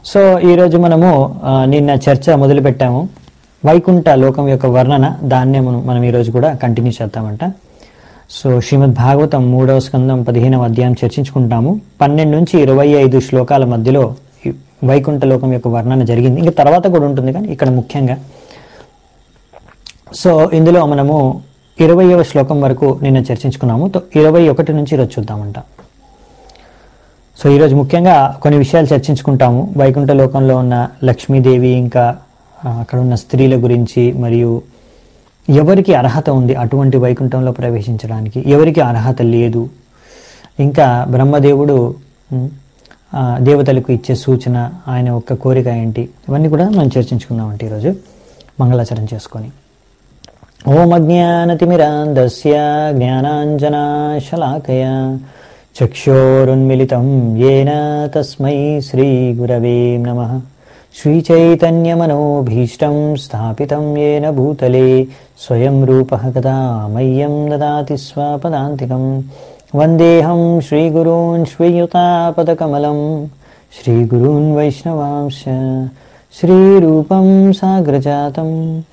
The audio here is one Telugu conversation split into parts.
సో ఈరోజు మనము ఆ, నిన్న చర్చ మొదలుపెట్టాము వైకుంఠ లోకం యొక్క వర్ణన దాన్నే మనం మనం ఈరోజు కూడా కంటిన్యూ చేద్దామంట సో శ్రీమద్ భాగవతం మూడవ స్కందం పదిహేనవ అధ్యాయం చర్చించుకుంటాము పన్నెండు నుంచి ఇరవై ఐదు శ్లోకాల మధ్యలో ఈ వైకుంఠ లోకం యొక్క వర్ణన జరిగింది ఇంకా తర్వాత కూడా ఉంటుంది కానీ ఇక్కడ ముఖ్యంగా సో ఇందులో మనము ఇరవయవ శ్లోకం వరకు నిన్న చర్చించుకున్నాము తో ఇరవై ఒకటి నుంచి ఈరోజు చూద్దామంట సో ఈరోజు ముఖ్యంగా కొన్ని విషయాలు చర్చించుకుంటాము వైకుంఠ లోకంలో ఉన్న లక్ష్మీదేవి ఇంకా ఆ, అక్కడ ఉన్న స్త్రీల గురించి మరియు ఎవరికి అర్హత ఉంది అటువంటి వైకుంఠంలో ప్రవేశించడానికి ఎవరికి అర్హత లేదు ఇంకా బ్రహ్మదేవుడు ఉమ్, ఆ, దేవతలకు ఇచ్చే సూచన ఆయన యొక్క కోరిక ఏంటి ఇవన్నీ కూడా మనం చర్చించుకుందామంటే ఈరోజు మంగళాచరణ చేసుకొని ఓం అజ్ఞానతిమిరాంధస్య జ్ఞానాంజనాశలాకయ చక్షోరున్మిలితం येन తస్మై శ్రీగురవే నమః श्रीचैतन्यमनोभीष्टं स्थापितं येन भूतले स्वयं रूपः कदा मह्यं ददाति स्वपदान्तिकं वन्देऽहं श्रीगुरून् श्रीयुतापदकमलं श्रीगुरून् वैष्णवांश्च श्रीरूपं साग्रजातं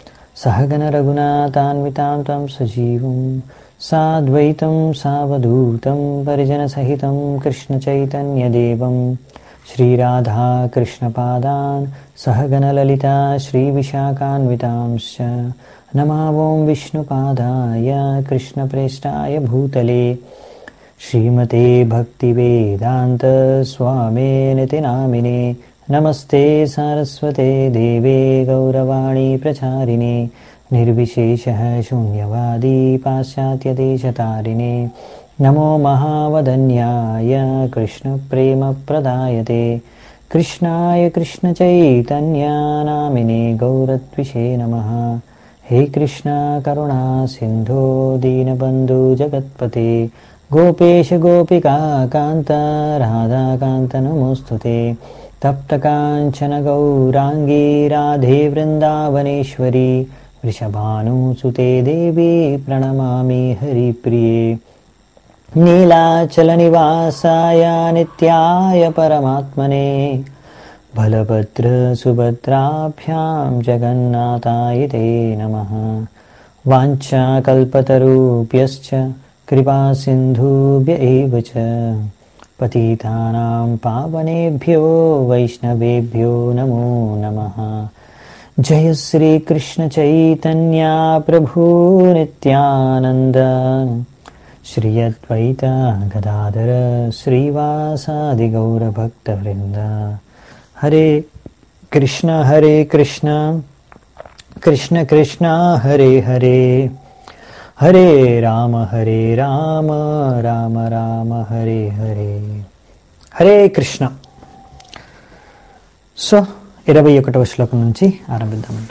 सहगनरघुनाथान्वितां तं सजीवं साद्वैतं सावधूतं परिजनसहितं कृष्णचैतन्यदेवं श्रीराधा कृष्णपादान् सहगणललिता श्रीविशाखान्वितांश्च नमावों विष्णुपादाय कृष्णप्रेष्ठाय भूतले श्रीमते भक्तिवेदान्त स्वामेनिति नामिने नमस्ते सारस्वते देवे गौरवाणी प्रचारिणे निर्विशेषः शून्यवादी पाश्चात्यदेशतारिणे नमो महावदन्याय कृष्णप्रेमप्रदायते कृष्णाय कृष्णचैतन्यानामिने गौरत्विषे नमः हे कृष्णा करुणा सिन्धो दीनबन्धु जगत्पते गोपेश गोपिका कान्त राधाकान्त नमोऽस्तु ते तप्तकाञ्चन गौराङ्गी राधे वृन्दावनेश्वरी वृषभानुसुते देवी प्रणमामि हरिप्रिये नीलाचलनिवासाय नित्याय परमात्मने बलभद्रसुभद्राभ्यां जगन्नाथाय ते नमः वाञ्छाकल्पतरुभ्यश्च कृपासिन्धुभ्य एव च पतितानां पावनेभ्यो वैष्णवेभ्यो नमो नमः जय श्रीकृष्णचैतन्या प्रभु नित्यानन्द श्री अद्वैता गदाधर श्रीवासादिगौरभक्तवृन्द हरे कृष्ण हरे कृष्ण कृष्ण कृष्ण हरे हरे हरे राम हरे राम राम राम हरे हरे హరే కృష్ణ సో ఇరవై ఒకటవ శ్లోకం నుంచి ఆరంభిద్దామంట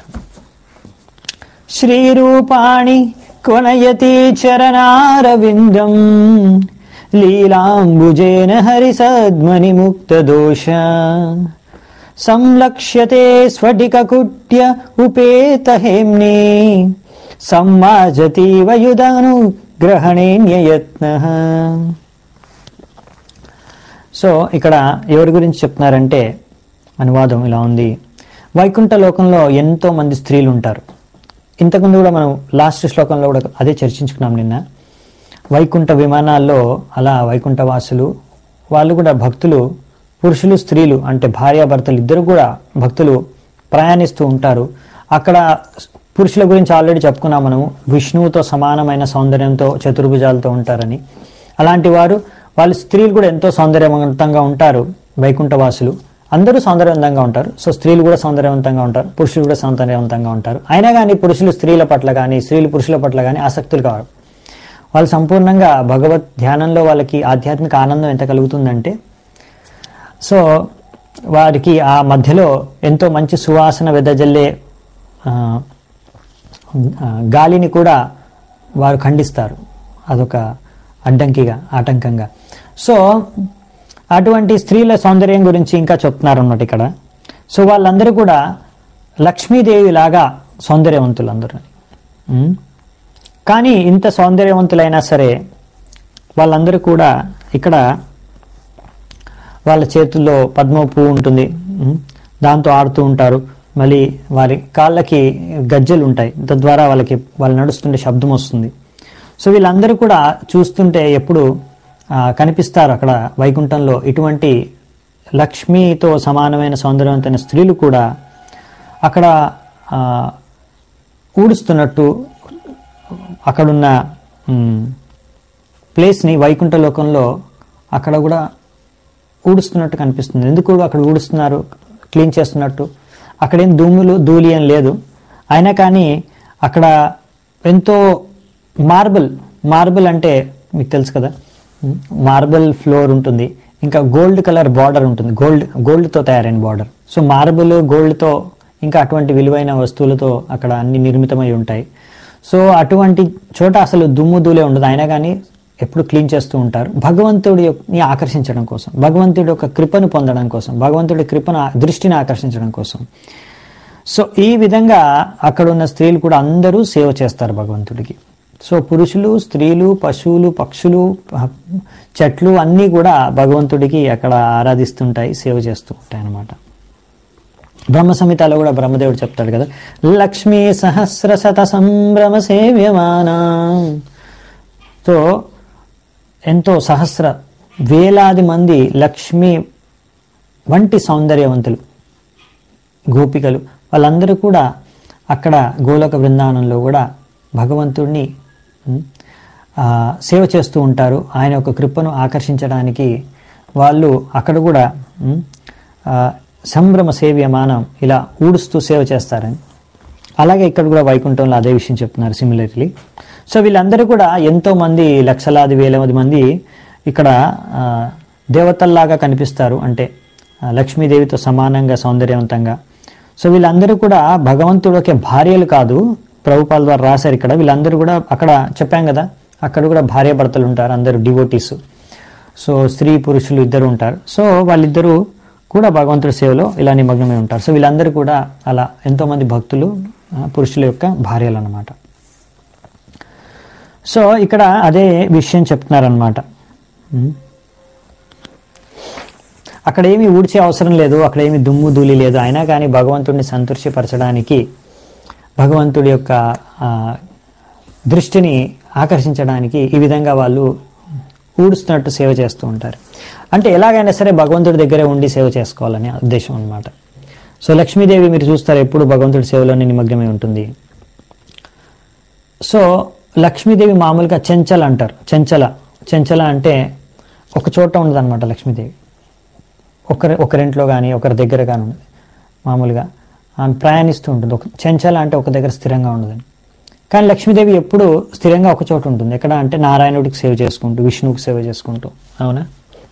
శ్రీరూపాణి కొనయతి చరణారవిందం లీలాంబుజేన హరిసద్మని ముక్తదోష సంలక్ష్యతే స్ఫటికకుట్య ఉపేతహేమ్ని సమ్మాజతి వయుధాను గ్రహణేన్యయత్న సో ఇక్కడ ఎవరి గురించి చెప్తున్నారంటే అనువాదం ఇలా ఉంది వైకుంఠ లోకంలో ఎంతో మంది స్త్రీలు ఉంటారు ఇంతకుముందు కూడా మనం లాస్ట్ శ్లోకంలో కూడా అదే చర్చించుకున్నాం నిన్న వైకుంఠ విమానాల్లో అలా వైకుంఠ వాసులు వాళ్ళు కూడా భక్తులు పురుషులు స్త్రీలు అంటే భార్యాభర్తలు ఇద్దరు కూడా భక్తులు ప్రయాణిస్తూ ఉంటారు అక్కడ పురుషుల గురించి ఆల్రెడీ చెప్పుకున్నాం మనము విష్ణువుతో సమానమైన సౌందర్యంతో చతుర్భుజాలతో ఉంటారని అలాంటి వారు వాళ్ళు స్త్రీలు కూడా ఎంతో సౌందర్యవంతంగా ఉంటారు వైకుంఠవాసులు అందరూ సౌందర్యవంతంగా ఉంటారు సో స్త్రీలు కూడా సౌందర్యవంతంగా ఉంటారు పురుషులు కూడా సౌందర్యవంతంగా ఉంటారు అయినా కానీ పురుషులు స్త్రీల పట్ల కానీ స్త్రీలు పురుషుల పట్ల కానీ ఆసక్తులు కావడం వాళ్ళు సంపూర్ణంగా భగవత్ ధ్యానంలో వాళ్ళకి ఆధ్యాత్మిక ఆనందం ఎంత కలుగుతుందంటే సో వారికి ఆ మధ్యలో ఎంతో మంచి సువాసన వెదజల్లే ఆ, ఆ, గాలిని కూడా వారు ఖండిస్తారు అదొక అడ్డంకిగా ఆటంకంగా సో అటువంటి స్త్రీల సౌందర్యం గురించి ఇంకా చెప్తున్నారు అన్నమాట ఇక్కడ సో వాళ్ళందరూ కూడా లక్ష్మీదేవి లాగా సౌందర్యవంతులు అందరూ ఉమ్. కానీ ఇంత సౌందర్యవంతులైనా సరే వాళ్ళందరూ కూడా ఇక్కడ వాళ్ళ చేతుల్లో పద్మ పువ్వు ఉంటుంది ఉమ్, దాంతో ఆడుతూ ఉంటారు మళ్ళీ వారి కాళ్ళకి గజ్జెలు ఉంటాయి తద్వారా వాళ్ళకి వాళ్ళు నడుస్తుంటే శబ్దం వస్తుంది సో వీళ్ళందరూ కూడా చూస్తుంటే ఎప్పుడు ఆ, కనిపిస్తారు అక్కడ వైకుంఠంలో ఇటువంటి లక్ష్మితో సమానమైన సౌందర్యవంతమైన స్త్రీలు కూడా అక్కడ ఆ, ఊడుస్తున్నట్టు అక్కడున్న ఉమ్, ప్లేస్ని వైకుంఠ లోకంలో అక్కడ కూడా ఊడుస్తున్నట్టు కనిపిస్తుంది ఎందుకు అక్కడ ఊడుస్తున్నారు క్లీన్ చేస్తున్నట్టు అక్కడేం దుమ్ములు ధూళి ఏం లేదు అయినా కానీ అక్కడ ఎంతో మార్బుల్ మార్బుల్ అంటే మీకు తెలుసు కదా మార్బుల్ ఫ్లోర్ ఉంటుంది ఇంకా గోల్డ్ కలర్ బార్డర్ ఉంటుంది గోల్డ్ గోల్డ్తో తయారైన బార్డర్ సో మార్బుల్ గోల్డ్తో ఇంకా అటువంటి విలువైన వస్తువులతో అక్కడ అన్ని నిర్మితమై ఉంటాయి సో అటువంటి చోట అసలు దుమ్ము ధూళే ఉండదు అయినా కానీ ఎప్పుడు క్లీన్ చేస్తూ ఉంటారు భగవంతుడి యొక్కని ఆకర్షించడం కోసం భగవంతుడి యొక్క కృపను పొందడం కోసం భగవంతుడి కృపను దృష్టిని ఆకర్షించడం కోసం సో ఈ విధంగా అక్కడ ఉన్న స్త్రీలు కూడా అందరూ సేవ చేస్తారు భగవంతుడికి సో పురుషులు స్త్రీలు పశువులు పక్షులు ప- చెట్లు అన్నీ కూడా భగవంతుడికి అక్కడ ఆరాధిస్తుంటాయి సేవ చేస్తూ ఉంటాయి అన్నమాట బ్రహ్మ సంహితలో కూడా బ్రహ్మదేవుడు చెప్తాడు కదా లక్ష్మీ సహస్ర శత సంభ్రమ సేవ్యమానా సో ఎంతో సహస్ర వేలాది మంది లక్ష్మి వంటి సౌందర్యవంతులు గోపికలు వాళ్ళందరూ కూడా అక్కడ గోలోక బృందావనంలో కూడా భగవంతుడిని ఉమ్, ఆ, సేవ చేస్తూ ఉంటారు ఆయన యొక్క కృపను ఆకర్షించడానికి వాళ్ళు అక్కడ కూడా ఉమ్, ఆ, సంభ్రమ సేవ్యమానం ఇలా ఊడుస్తూ సేవ చేస్తారని అలాగే ఇక్కడ కూడా వైకుంఠంలో అదే విషయం చెప్తున్నారు సిమిలర్లీ సో వీళ్ళందరూ కూడా ఎంతో మంది లక్షలాది వేలాది మంది ఇక్కడ ఆ, దేవతల్లాగా కనిపిస్తారు అంటే ఆ, లక్ష్మీదేవితో సమానంగా సౌందర్యవంతంగా సో వీళ్ళందరూ కూడా భగవంతుడికి భార్యలు కాదు ప్రభుపాల ద్వారా రాశారు ఇక్కడ వీళ్ళందరూ కూడా అక్కడ చెప్పాం కదా అక్కడ కూడా భార్య భర్తలు ఉంటారు అందరూ డివోటీస్ సో స్త్రీ పురుషులు ఇద్దరు ఉంటారు సో వాళ్ళిద్దరూ కూడా భగవంతుడి సేవలో ఇలా నిమగ్నమై ఉంటారు సో వీళ్ళందరూ కూడా అలా ఎంతోమంది భక్తులు ఆ, పురుషుల యొక్క భార్యలు అన్నమాట సో ఇక్కడ అదే విషయం చెప్తున్నారనమాట ఉమ్. అక్కడ ఏమీ ఊడ్చే అవసరం లేదు అక్కడ ఏమీ దుమ్ము ధూళి లేదు అయినా కానీ భగవంతుడిని సంతృష్టిపరచడానికి భగవంతుడి యొక్క ఆ, దృష్టిని ఆకర్షించడానికి ఈ విధంగా వాళ్ళు ఊడుస్తున్నట్టు సేవ చేస్తూ ఉంటారు అంటే ఎలాగైనా సరే భగవంతుడి దగ్గరే ఉండి సేవ చేసుకోవాలని ఉద్దేశం అన్నమాట సో లక్ష్మీదేవి మీరు చూస్తారు ఎప్పుడు భగవంతుడి సేవలోనే నిమగ్నమై ఉంటుంది సో లక్ష్మీదేవి మామూలుగా చెంచల అంటారు చెంచల చెంచల అంటే ఒక చోట ఉండదు అనమాట లక్ష్మీదేవి ఒకరి ఒకరింట్లో కానీ ఒకరి దగ్గర కానీ ఉండదు మామూలుగా ఆమె ప్రయాణిస్తూ ఉంటుంది ఒక చెంచల అంటే ఒక దగ్గర స్థిరంగా ఉండదని కానీ లక్ష్మీదేవి ఎప్పుడు స్థిరంగా ఒక చోట ఉంటుంది ఎక్కడ అంటే నారాయణుడికి సేవ చేసుకుంటూ విష్ణువుకి సేవ చేసుకుంటూ అవునా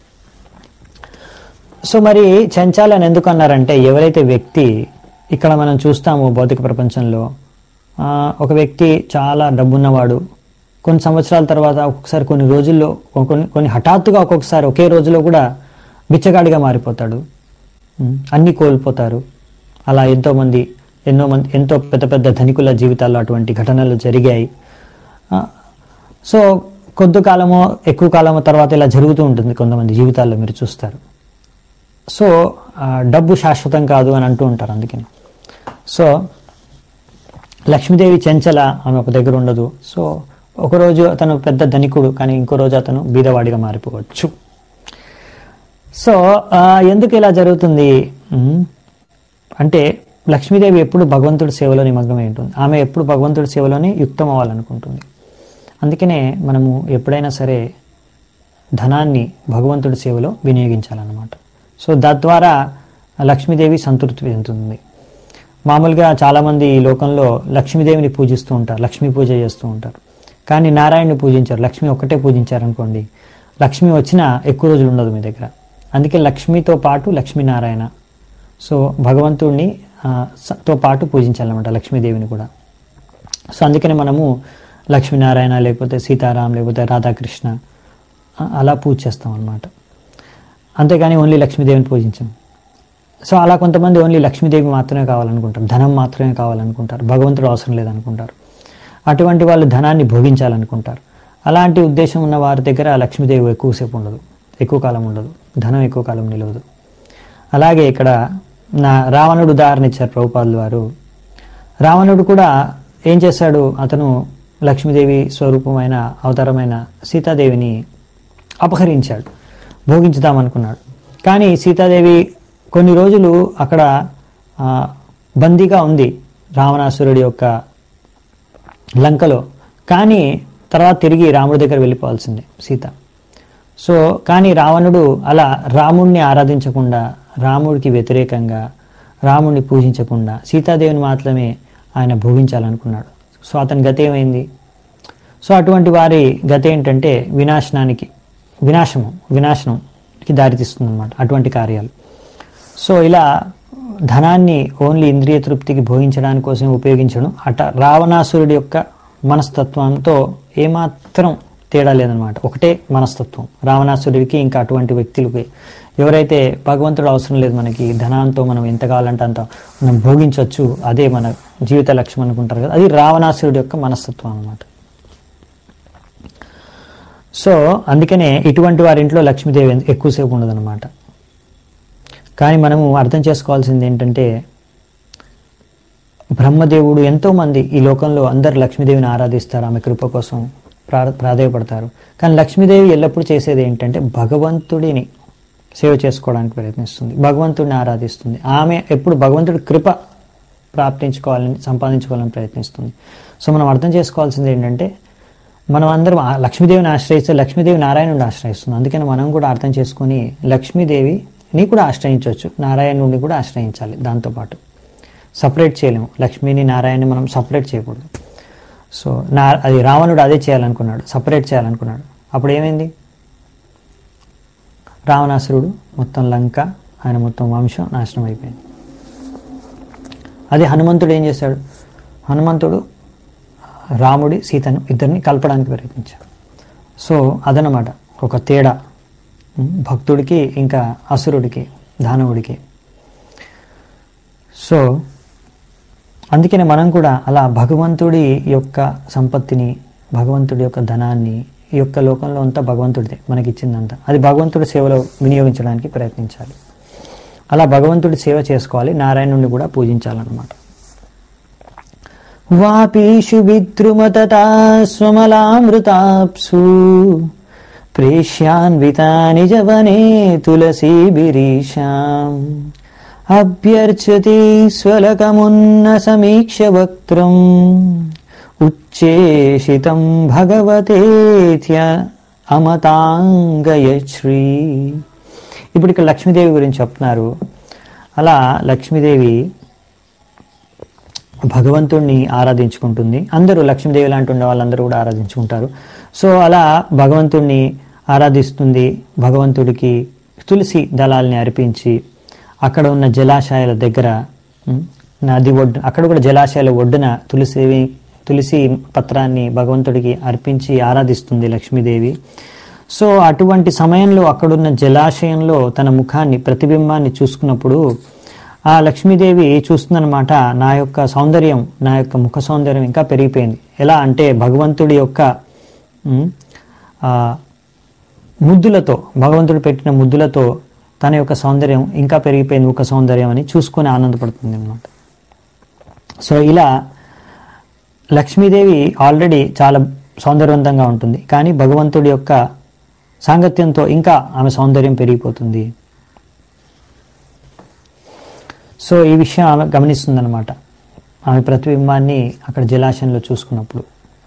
సో మరి చంచాలని ఎందుకు అన్నారంటే ఎవరైతే వ్యక్తి ఇక్కడ మనం చూస్తాము భౌతిక ప్రపంచంలో ఆ, ఒక వ్యక్తి చాలా డబ్బున్నవాడు కొన్ని సంవత్సరాల తర్వాత ఒక్కొక్కసారి కొన్ని రోజుల్లో కొన్ని కొన్ని హఠాత్తుగా ఒక్కొక్కసారి ఒకే రోజులో కూడా బిచ్చగాడిగా మారిపోతాడు ఉమ్, అన్నీ కోల్పోతారు అలా ఎంతోమంది ఎన్నో మంది ఎంతో పెద్ద పెద్ద ధనికుల జీవితాల్లో అటువంటి ఘటనలు జరిగాయి ఆ, సో కొద్ది కాలమో ఎక్కువ కాలమో తర్వాత ఇలా జరుగుతూ ఉంటుంది కొంతమంది జీవితాల్లో మీరు చూస్తారు సో ఆ, డబ్బు శాశ్వతం కాదు అని అంటూ ఉంటారు అందుకని సో లక్ష్మీదేవి చెంచల ఆమె ఒక దగ్గర ఉండదు సో ఒకరోజు అతను పెద్ద ధనికుడు కానీ ఇంకో రోజు అతను బీదవాడిగా మారిపోవచ్చు సో ఆ, ఎందుకు ఇలా జరుగుతుంది ఉమ్, అంటే లక్ష్మీదేవి ఎప్పుడు భగవంతుడి సేవలో నిమగ్నమై ఉంటుంది ఆమె ఎప్పుడు భగవంతుడి సేవలోనే యుక్తం అవ్వాలనుకుంటుంది అందుకనే మనము ఎప్పుడైనా సరే ధనాన్ని భగవంతుడి సేవలో వినియోగించాలన్నమాట సో తద్వారా లక్ష్మీదేవి సంతృప్తి చెందుతుంది మామూలుగా చాలామంది ఈ లోకంలో లక్ష్మీదేవిని పూజిస్తూ ఉంటారు లక్ష్మీ పూజ చేస్తూ ఉంటారు కానీ నారాయణని పూజించారు లక్ష్మి ఒక్కటే పూజించారనుకోండి లక్ష్మి వచ్చినా ఎక్కువ రోజులు ఉండదు మీ దగ్గర అందుకే లక్ష్మితో పాటు లక్ష్మీనారాయణ సో భగవంతుడిని ఆ, స- తో పాటు పూజించాలన్నమాట లక్ష్మీదేవిని కూడా సో అందుకనే మనము లక్ష్మీనారాయణ లేకపోతే సీతారాం లేకపోతే రాధాకృష్ణ ఆ, అలా పూజ చేస్తాం అన్నమాట అంతేగాని ఓన్లీ లక్ష్మీదేవిని పూజించాం సో అలా కొంతమంది ఓన్లీ లక్ష్మీదేవి మాత్రమే కావాలనుకుంటారు ధనం మాత్రమే కావాలనుకుంటారు భగవంతుడు అవసరం లేదనుకుంటారు అటువంటి వాళ్ళు ధనాన్ని భోగించాలనుకుంటారు అలాంటి ఉద్దేశం ఉన్న వారి దగ్గర లక్ష్మీదేవి ఎక్కువసేపు ఉండదు ఎక్కువ కాలం ఉండదు ధనం ఎక్కువ కాలం నిలవదు అలాగే ఇక్కడ నా రావణుడు ఉదాహరణ ఇచ్చారు ప్రభుపాదులు వారు రావణుడు కూడా ఏం చేశాడు అతను లక్ష్మీదేవి స్వరూపమైన అవతారమైన సీతాదేవిని అపహరించాడు భోగించుదామనుకున్నాడు కానీ సీతాదేవి కొన్ని రోజులు అక్కడ ఆ, బందీగా ఉంది రావణాసురుడి యొక్క లంకలో కానీ తర్వాత తిరిగి రాముడి దగ్గర వెళ్ళిపోవాల్సిందే సీత సో కానీ రావణుడు అలా రాముడిని ఆరాధించకుండా రాముడికి వ్యతిరేకంగా రాముడిని పూజించకుండా సీతాదేవిని మాత్రమే ఆయన భోగించాలనుకున్నాడు సో అతని గతి ఏమైంది సో అటువంటి వారి గతి ఏంటంటే వినాశనానికి వినాశము వినాశనంకి దారితీస్తుంది అనమాట అటువంటి కార్యాలు సో ఇలా ధనాన్ని ఓన్లీ ఇంద్రియ తృప్తికి భోగించడానికి కోసం ఉపయోగించడం అట రావణాసురుడి యొక్క మనస్తత్వంతో ఏమాత్రం తేడా లేదనమాట ఒకటే మనస్తత్వం రావణాసురుడికి ఇంకా అటువంటి వ్యక్తులకి ఎవరైతే భగవంతుడు అవసరం లేదు మనకి ధనంతో మనం ఎంత కావాలంటే అంత మనం భోగించవచ్చు అదే మన జీవిత లక్ష్యం అనుకుంటారు కదా అది రావణాసురుడి యొక్క మనస్తత్వం అన్నమాట సో అందుకనే ఇటువంటి వారి ఇంట్లో లక్ష్మీదేవి ఎక్కువసేపు ఉండదన్నమాట కానీ మనము అర్థం చేసుకోవాల్సింది ఏంటంటే బ్రహ్మదేవుడు ఎంతో మంది ఈ లోకంలో అందరు లక్ష్మీదేవిని ఆరాధిస్తారు ఆమె కృప కోసం ప్రా ప్రాధాయపడతారు కానీ లక్ష్మీదేవి ఎల్లప్పుడూ చేసేది ఏంటంటే భగవంతుడిని సేవ చేసుకోవడానికి ప్రయత్నిస్తుంది భగవంతుడిని ఆరాధిస్తుంది ఆమె ఎప్పుడు భగవంతుడి కృప ప్రాప్తించుకోవాలని సంపాదించుకోవాలని ప్రయత్నిస్తుంది సో మనం అర్థం చేసుకోవాల్సింది ఏంటంటే మనం అందరం ఆ లక్ష్మీదేవిని ఆశ్రయిస్తే లక్ష్మీదేవి నారాయణుడిని ఆశ్రయిస్తుంది అందుకని మనం కూడా అర్థం చేసుకొని లక్ష్మీదేవిని కూడా ఆశ్రయించవచ్చు నారాయణుడిని కూడా ఆశ్రయించాలి దాంతోపాటు సపరేట్ చేయలేము లక్ష్మిని నారాయణని మనం సపరేట్ చేయకూడదు సో నా అది రావణుడు అదే చేయాలనుకున్నాడు సపరేట్ చేయాలనుకున్నాడు అప్పుడు ఏమైంది రావణాసురుడు మొత్తం లంక ఆయన మొత్తం వంశం నాశనం అయిపోయింది అదే హనుమంతుడు ఏం చేశాడు హనుమంతుడు రాముడి సీతను ఇద్దరిని కలపడానికి ప్రయత్నించాడు సో అదనమాట ఒక తేడా ఉమ్, భక్తుడికి ఇంకా అసురుడికి దానవుడికి సో అందుకనే మనం కూడా అలా భగవంతుడి యొక్క సంపత్తిని భగవంతుడి యొక్క ధనాన్ని ఈ యొక్క లోకంలో అంతా భగవంతుడిదే మనకి ఇచ్చిందంతా అది భగవంతుడి సేవలో వినియోగించడానికి ప్రయత్నించాలి అలా భగవంతుడి సేవ చేసుకోవాలి నారాయణుడిని కూడా పూజించాలన్నమాట వాపీషు విద్రుమతతా స్వమలామృతాప్సు ప్రేష్యాన్వితాని జవనే తులసీభిరీషాం అభ్యర్చతి స్వలకమున్న సమీక్ష వక్త్రం ఉచ్చేషితం భగవతేత్య అమతాంగయశ్రీ ఇప్పుడు ఇక్కడ లక్ష్మీదేవి గురించి చెప్తున్నారు అలా లక్ష్మీదేవి భగవంతుణ్ణి ఆరాధించుకుంటుంది అందరూ లక్ష్మీదేవి లాంటి ఉండే వాళ్ళందరూ కూడా ఆరాధించుకుంటారు సో అలా భగవంతుణ్ణి ఆరాధిస్తుంది భగవంతుడికి తులసి దళాల్ని అర్పించి అక్కడ ఉన్న జలాశయాల దగ్గర ఉమ్, నది ఒడ్డు అక్కడ కూడా జలాశయాల ఒడ్డున తులసి తులసి పత్రాన్ని భగవంతుడికి అర్పించి ఆరాధిస్తుంది లక్ష్మీదేవి సో అటువంటి సమయంలో అక్కడున్న జలాశయంలో తన ముఖాన్ని ప్రతిబింబాన్ని చూసుకున్నప్పుడు ఆ లక్ష్మీదేవి చూస్తుందన్నమాట నా యొక్క సౌందర్యం నా యొక్క ముఖ సౌందర్యం ఇంకా పెరిగిపోయింది ఎలా అంటే భగవంతుడి యొక్క ఉమ్, ఆ, ముద్దులతో భగవంతుడు పెట్టిన ముద్దులతో తన యొక్క సౌందర్యం ఇంకా పెరిగిపోయింది ముఖ సౌందర్యం అని చూసుకొని ఆనందపడుతుంది అనమాట సో ఇలా లక్ష్మీదేవి ఆల్రెడీ చాలా సౌందర్యవంతంగా ఉంటుంది కానీ భగవంతుడి యొక్క సాంగత్యంతో ఇంకా ఆమె సౌందర్యం పెరిగిపోతుంది సో ఈ విషయం ఆమె గమనిస్తుందన్నమాట ఆమె ప్రతిబింబాన్ని అక్కడ జలాశయంలో చూసుకున్నప్పుడు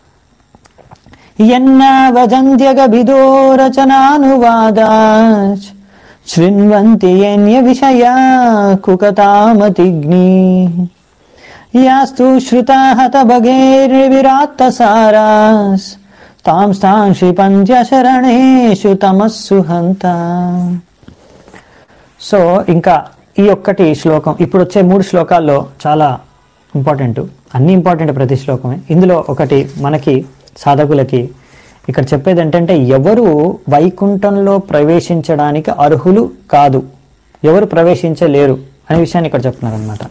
యన్నావజంత్యగభిదో రచనానువాదా శృణ్వంతి యన్య విషయా కుకతామతిగ్ని యాస్తు శ్రుతా హత భగేర్విరాత్తసారాస్ తాం స్థాం క్షిపంత్యశరణేషు తమస్సు హంత సో ఇంకా ఈ ఒక్కటి శ్లోకం ఇప్పుడు వచ్చే మూడు శ్లోకాల్లో చాలా ఇంపార్టెంట్ అన్ని ఇంపార్టెంట్ ప్రతి శ్లోకమే ఇందులో ఒకటి మనకి సాధకులకి ఇక్కడ చెప్పేది ఏంటంటే ఎవరు వైకుంఠంలో ప్రవేశించడానికి అర్హులు కాదు ఎవరు ప్రవేశించలేరు అనే విషయాన్ని ఇక్కడ చెప్తున్నారనమాట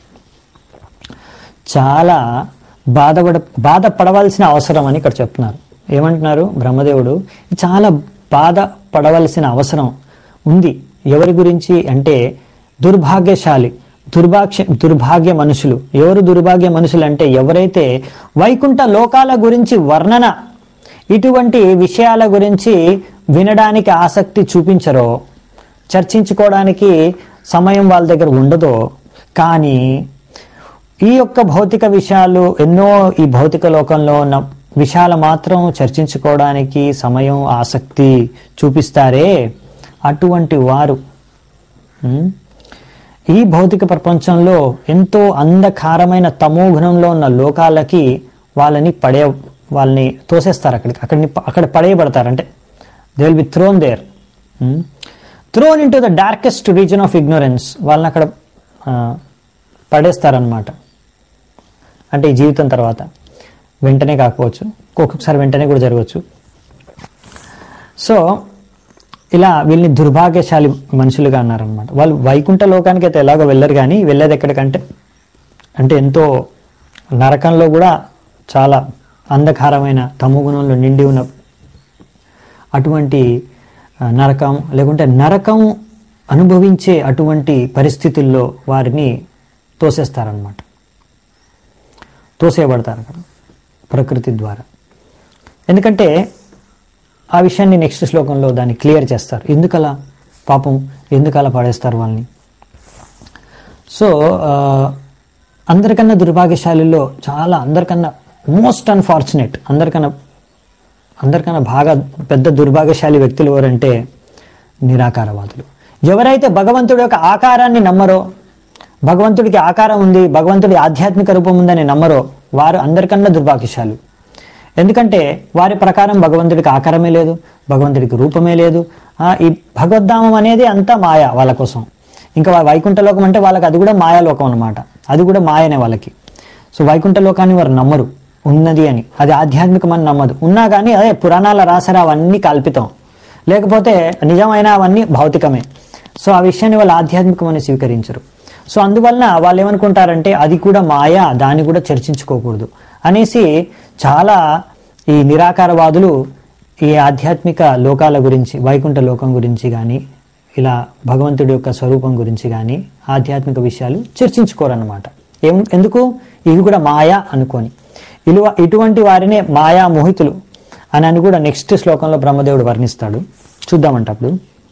చాలా బాధపడ బాధపడవలసిన అవసరం అని ఇక్కడ చెప్తున్నారు ఏమంటున్నారు బ్రహ్మదేవుడు చాలా బాధపడవలసిన అవసరం ఉంది ఎవరి గురించి అంటే దుర్భాగ్యశాలి దుర్భాగ్య దుర్భాగ్య మనుషులు ఎవరు దుర్భాగ్య మనుషులు అంటే ఎవరైతే వైకుంఠ లోకాల గురించి వర్ణన ఇటువంటి విషయాల గురించి వినడానికి ఆసక్తి చూపించరో చర్చించుకోవడానికి సమయం వాళ్ళ దగ్గర ఉండదో కానీ ఈ యొక్క భౌతిక విషయాలు ఎన్నో ఈ భౌతిక లోకంలో ఉన్న విషయాలు మాత్రం చర్చించుకోవడానికి సమయం ఆసక్తి చూపిస్తారే అటువంటి వారు ఉమ్, ఈ భౌతిక ప్రపంచంలో ఎంతో అంధకారమైన తమో గుణంలో ఉన్న లోకాలకి వాళ్ళని పడే వాళ్ళని తోసేస్తారు అక్కడికి అక్కడిని అక్కడ పడేయబడతారు అంటే they will be thrown there thrown into the darkest region of ignorance వాళ్ళని అక్కడ ఆ, పడేస్తారనమాట అంటే ఈ జీవితం తర్వాత వెంటనే కాకపోవచ్చు ఒక్కొక్కసారి వెంటనే కూడా జరగవచ్చు సో ఇలా వీళ్ళని దుర్భాగ్యశాలి మనుషులుగా అన్నారనమాట వాళ్ళు వైకుంఠ లోకానికి అయితే ఎలాగో వెళ్ళరు కానీ వెళ్ళేది ఎక్కడికంటే అంటే ఎంతో నరకంలో కూడా చాలా అంధకారమైన తమోగుణంలో నిండి ఉన్న అటువంటి ఆ, నరకం లేకుంటే నరకం అనుభవించే అటువంటి పరిస్థితుల్లో వారిని తోసేస్తారనమాట తోసేయబడతారు అక్కడ ప్రకృతి ద్వారా ఎందుకంటే ఆ విషయాన్ని నెక్స్ట్ శ్లోకంలో దాన్ని క్లియర్ చేస్తారు ఎందుకలా పాపం ఎందుకలా పడేస్తారు వాళ్ళని సో ఆ, అందరికన్నా దుర్భాగ్యశాలిలో చాలా అందరికన్నా మోస్ట్ అన్ఫార్చునేట్ అందరికన్నా అందరికన్నా బాగా పెద్ద దుర్భాగ్యశాలి వ్యక్తులు ఎవరంటే నిరాకారవాదులు ఎవరైతే భగవంతుడి యొక్క ఆకారాన్ని నమ్మరో భగవంతుడికి ఆకారం ఉంది భగవంతుడి ఆధ్యాత్మిక రూపం ఉందని నమ్మరో వారు అందరికన్నా దుర్భాగ్యశాలు ఎందుకంటే వారి ప్రకారం భగవంతుడికి ఆకారమే లేదు భగవంతుడికి రూపమే లేదు ఆ, ఈ భగవద్ధామం అనేది అంతా మాయ వాళ్ళ కోసం ఇంకా వా- వైకుంఠ లోకం అంటే వాళ్ళకి అది కూడా మాయాలోకం అనమాట అది కూడా మాయనే వాళ్ళకి సో వైకుంఠ లోకాన్ని వారు నమ్మరు ఉన్నది అని అది ఆధ్యాత్మికమని నమ్మదు ఉన్నా కానీ అదే పురాణాల రాసారా అవన్నీ కల్పితం లేకపోతే నిజమైన అవన్నీ భౌతికమే సో ఆ విషయాన్ని వాళ్ళు ఆధ్యాత్మికమని స్వీకరించరు సో అందువలన వాళ్ళు ఏమనుకుంటారంటే అది కూడా మాయ దాన్ని కూడా చర్చించుకోకూడదు అనేసి చాలా ఈ నిరాకారవాదులు ఈ ఆధ్యాత్మిక లోకాల గురించి వైకుంఠ లోకం గురించి కానీ ఇలా భగవంతుడి యొక్క స్వరూపం గురించి కానీ ఆధ్యాత్మిక విషయాలు చర్చించుకోరన్నమాట ఏం ఎందుకు ఇవి కూడా మాయా అనుకొని ఇలువ ఇటువంటి వారినే మాయా మోహితులు అని అని కూడా నెక్స్ట్ శ్లోకంలో బ్రహ్మదేవుడు వర్ణిస్తాడు చూద్దామంట అప్పుడు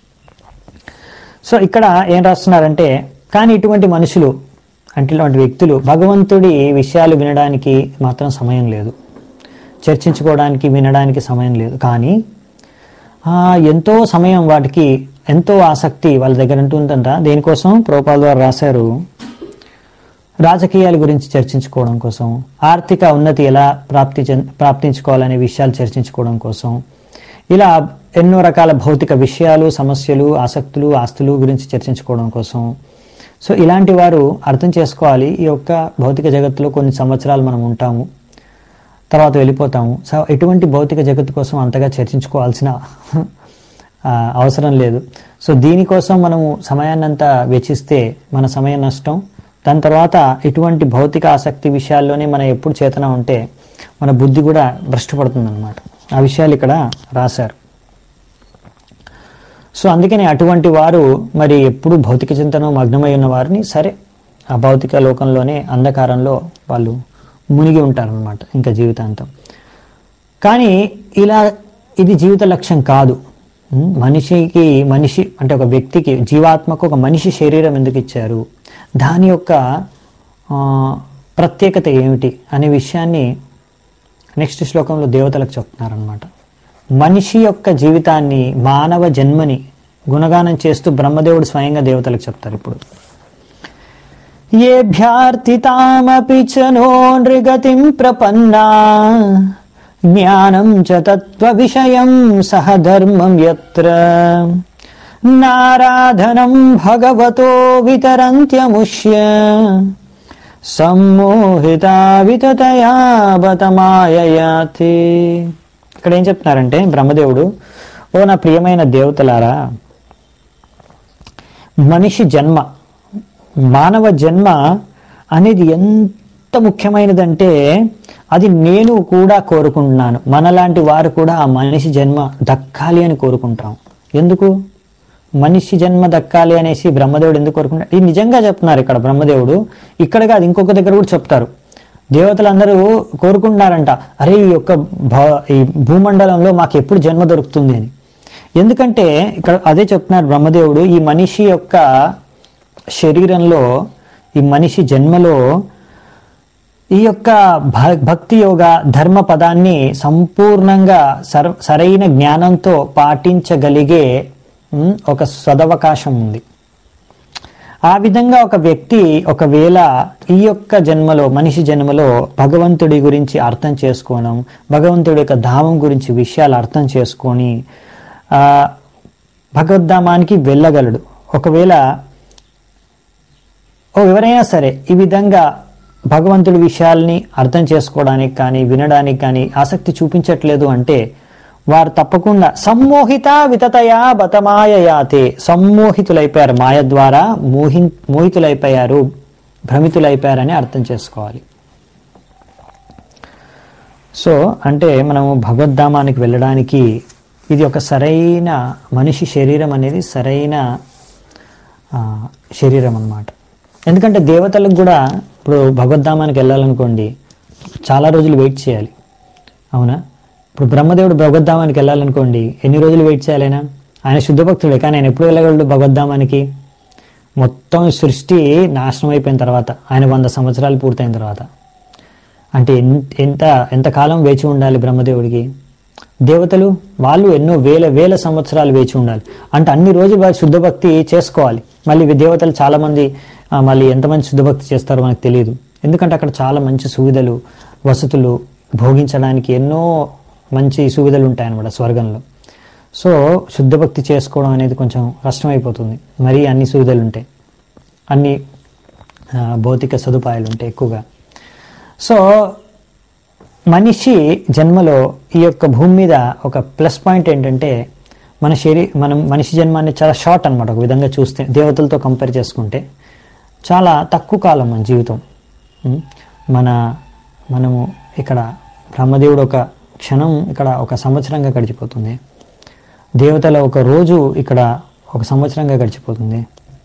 సో ఇక్కడ ఏం రాస్తున్నారంటే కానీ ఇటువంటి మనుషులు అంటే ఇటువంటి వ్యక్తులు భగవంతుడి విషయాలు వినడానికి మాత్రం సమయం లేదు చర్చించుకోవడానికి వినడానికి సమయం లేదు కానీ ఆ, ఎంతో సమయం వాటికి ఎంతో ఆసక్తి వాళ్ళ దగ్గర ఉంటుందంట దేనికోసం ప్రోపాల్ ద్వారా రాశారు రాజకీయాల గురించి చర్చించుకోవడం కోసం ఆర్థిక ఉన్నతి ఎలా ప్రాప్తి చెంద- ప్రాప్తించుకోవాలనే విషయాలు చర్చించుకోవడం కోసం ఇలా ఎన్నో రకాల భౌతిక విషయాలు సమస్యలు ఆసక్తులు ఆస్తులు గురించి చర్చించుకోవడం కోసం సో ఇలాంటి వారు అర్థం చేసుకోవాలి ఈ యొక్క భౌతిక జగత్తులో కొన్ని సంవత్సరాలు మనం ఉంటాము తర్వాత వెళ్ళిపోతాము సో ఎటువంటి భౌతిక జగత్తు కోసం అంతగా చర్చించుకోవాల్సిన ఆ, అవసరం లేదు సో దీనికోసం మనము సమయాన్నంతా వెచ్చిస్తే మన సమయ నష్టం దాని తర్వాత ఇటువంటి భౌతిక ఆసక్తి విషయాల్లోనే మనం ఎప్పుడు చేతన ఉంటే మన బుద్ధి కూడా భ్రష్టపడుతుంది అనమాట ఆ విషయాలు ఇక్కడ రాశారు సో అందుకని అటువంటి వారు మరి ఎప్పుడు భౌతిక చింతన మగ్నమై ఉన్న వారిని సరే ఆ భౌతిక లోకంలోనే అంధకారంలో వాళ్ళు మునిగి ఉంటారనమాట ఇంకా జీవితాంతం కానీ ఇలా ఇది జీవిత లక్ష్యం కాదు ఉమ్, మనిషికి మనిషి అంటే ఒక వ్యక్తికి జీవాత్మకు ఒక మనిషి శరీరం ఎందుకు ఇచ్చారు దాని యొక్క ఆ, ప్రత్యేకత ఏమిటి అనే విషయాన్ని నెక్స్ట్ శ్లోకంలో దేవతలకు చెప్తున్నారనమాట మనిషి యొక్క జీవితాన్ని మానవ జన్మని గుణగానం చేస్తూ బ్రహ్మదేవుడు స్వయంగా దేవతలకు చెప్తారు ఇప్పుడు ఏభ్యార్థితామపి చ నో నృగతిం ప్రపన్నా జ్ఞానం చ తత్వ విషయం సహ ధర్మం యత్ర నారాధనం భగవతో వితరంత్యముష్య సమ్మోహితా వితతయా బతమాయయాతి ఇక్కడ ఏం చెప్తున్నారంటే బ్రహ్మదేవుడు ఓ నా ప్రియమైన దేవతలారా మనిషి జన్మ మానవ జన్మ అనేది ఎంత ముఖ్యమైనదంటే అది నేను కూడా కోరుకుంటున్నాను మనలాంటి వారు కూడా ఆ మనిషి జన్మ దక్కాలి అని కోరుకుంటాం ఎందుకు మనిషి జన్మ దక్కాలి అనేసి బ్రహ్మదేవుడు ఎందుకు కోరుకుంటాడు ఇది నిజంగా చెప్తున్నారు ఇక్కడ బ్రహ్మదేవుడు ఇక్కడ కాదు ఇంకొక దగ్గర కూడా చెప్తారు దేవతలందరూ కోరుకుంటున్నారంట అరే ఈ యొక్క భ- ఈ భూమండలంలో మాకు ఎప్పుడు జన్మ దొరుకుతుంది అని ఎందుకంటే ఇక్కడ అదే చెప్తున్నారు బ్రహ్మదేవుడు ఈ మనిషి యొక్క శరీరంలో ఈ మనిషి జన్మలో ఈ యొక్క భ- భక్తి యోగ ధర్మ పదాన్ని సంపూర్ణంగా సర్ సరైన జ్ఞానంతో పాటించగలిగే ఉమ్, ఒక సదవకాశం ఉంది ఆ విధంగా ఒక వ్యక్తి ఒకవేళ ఈ యొక్క జన్మలో మనిషి జన్మలో భగవంతుడి గురించి అర్థం చేసుకోవడం భగవంతుడి యొక్క ధామం గురించి విషయాలు అర్థం చేసుకొని ఆ భగవద్ధామానికి వెళ్ళగలడు ఒకవేళ ఓ ఎవరైనా సరే ఈ విధంగా భగవంతుడి విషయాల్ని అర్థం చేసుకోవడానికి కానీ వినడానికి కానీ ఆసక్తి చూపించట్లేదు అంటే వారు తప్పకుండా సమ్మోహిత వితతయా బతమాయ యాతే సమ్మోహితులైపోయారు మాయ ద్వారా మోహి మోహితులైపోయారు భ్రమితులైపోయారని అర్థం చేసుకోవాలి సో అంటే మనము భగవద్ధామానికి వెళ్ళడానికి ఇది ఒక సరైన మనిషి శరీరం అనేది సరైన ఆ, శరీరం అన్నమాట ఎందుకంటే దేవతలకు కూడా ఇప్పుడు భగవద్ధామానికి వెళ్ళాలనుకోండి చాలా రోజులు వెయిట్ చేయాలి అవునా ఇప్పుడు బ్రహ్మదేవుడు భగవద్ధామానికి వెళ్ళాలనుకోండి ఎన్ని రోజులు వెయిట్ చేయాలైనా ఆయన శుద్ధ భక్తుడే కానీ ఆయన ఎప్పుడు వెళ్ళగలడు భగవద్ధామానికి మొత్తం సృష్టి నాశనం అయిపోయిన తర్వాత ఆయన వంద సంవత్సరాలు పూర్తయిన తర్వాత అంటే ఎన్- ఎంత ఎంతకాలం వేచి ఉండాలి బ్రహ్మదేవుడికి దేవతలు వాళ్ళు ఎన్నో వేల వేల సంవత్సరాలు వేచి ఉండాలి అంటే అన్ని రోజులు వారు శుద్ధ భక్తి చేసుకోవాలి మళ్ళీ ఇవి దేవతలు చాలా మంది ఆ, మళ్ళీ ఎంతమంది శుద్ధ భక్తి చేస్తారో మనకు తెలియదు ఎందుకంటే అక్కడ చాలా మంచి సువిధలు వసతులు భోగించడానికి ఎన్నో మంచి సువిధలు ఉంటాయన్నమాట స్వర్గంలో సో శుద్ధ భక్తి చేసుకోవడం అనేది కొంచెం కష్టమైపోతుంది మరీ అన్ని సువిధలు ఉంటాయి అన్ని ఆ, భౌతిక సదుపాయాలు ఉంటాయి ఎక్కువగా సో మనిషి జన్మలో ఈ యొక్క భూమి మీద ఒక ప్లస్ పాయింట్ ఏంటంటే మన శరీ మనం మనిషి జన్మ అనేది చాలా షార్ట్ అనమాట ఒక విధంగా చూస్తే దేవతలతో కంపేర్ చేసుకుంటే చాలా తక్కువ కాలం మన జీవితం ఉం? మన మనము ఇక్కడ బ్రహ్మదేవుడు ఒక క్షణం ఇక్కడ ఒక సంవత్సరంగా గడిచిపోతుంది దేవతల ఒక రోజు ఇక్కడ ఒక సంవత్సరంగా గడిచిపోతుంది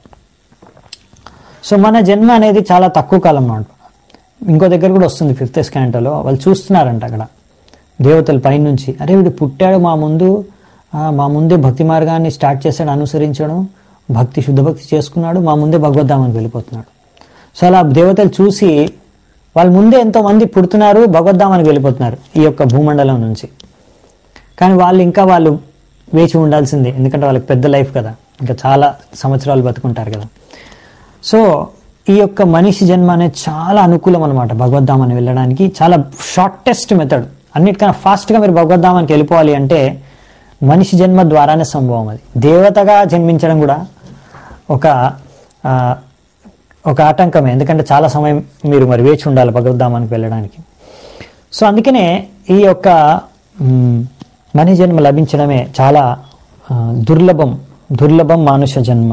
సో మన జన్మ అనేది చాలా తక్కువ కాలం అన్నమాట ఇంకో దగ్గర కూడా వస్తుంది ఫిఫ్త్ స్కాంటోలో వాళ్ళు చూస్తున్నారంట అక్కడ దేవతల పైనుంచి అరే వీడు పుట్టాడు మా ముందు ఆ, మా ముందే భక్తి మార్గాన్ని స్టార్ట్ చేశాడు అనుసరించడం భక్తి శుద్ధ భక్తి చేసుకున్నాడు మా ముందే భగవద్ధామానికి వెళ్ళిపోతున్నాడు సో అలా దేవతలు చూసి వాళ్ళ ముందే ఎంతో మంది పుడుతున్నారు భగవద్ధామానికి వెళ్ళిపోతున్నారు ఈ యొక్క భూమండలం నుంచి కానీ వాళ్ళు ఇంకా వాళ్ళు వేచి ఉండాల్సిందే ఎందుకంటే వాళ్ళకి పెద్ద లైఫ్ కదా ఇంకా చాలా సంవత్సరాలు బతుకుంటారు కదా సో ఈ యొక్క మనిషి జన్మ అనేది చాలా అనుకూలం అనమాట భగవద్ధామాన్ని వెళ్ళడానికి చాలా షార్టెస్ట్ మెథడ్ అన్నిటికన్నా ఫాస్ట్గా మీరు భగవద్ధామానికి వెళ్ళిపోవాలి అంటే మనిషి జన్మ ద్వారానే సంభవం అది దేవతగా జన్మించడం కూడా ఒక ఆ, ఒక ఆటంకమే ఎందుకంటే చాలా సమయం మీరు మరి వేచి ఉండాలి భగవద్ధామానికి వెళ్ళడానికి సో అందుకనే ఈ యొక్క మ్, మనిషి జన్మ లభించడమే చాలా ఆ, దుర్లభం దుర్లభం మానుష జన్మ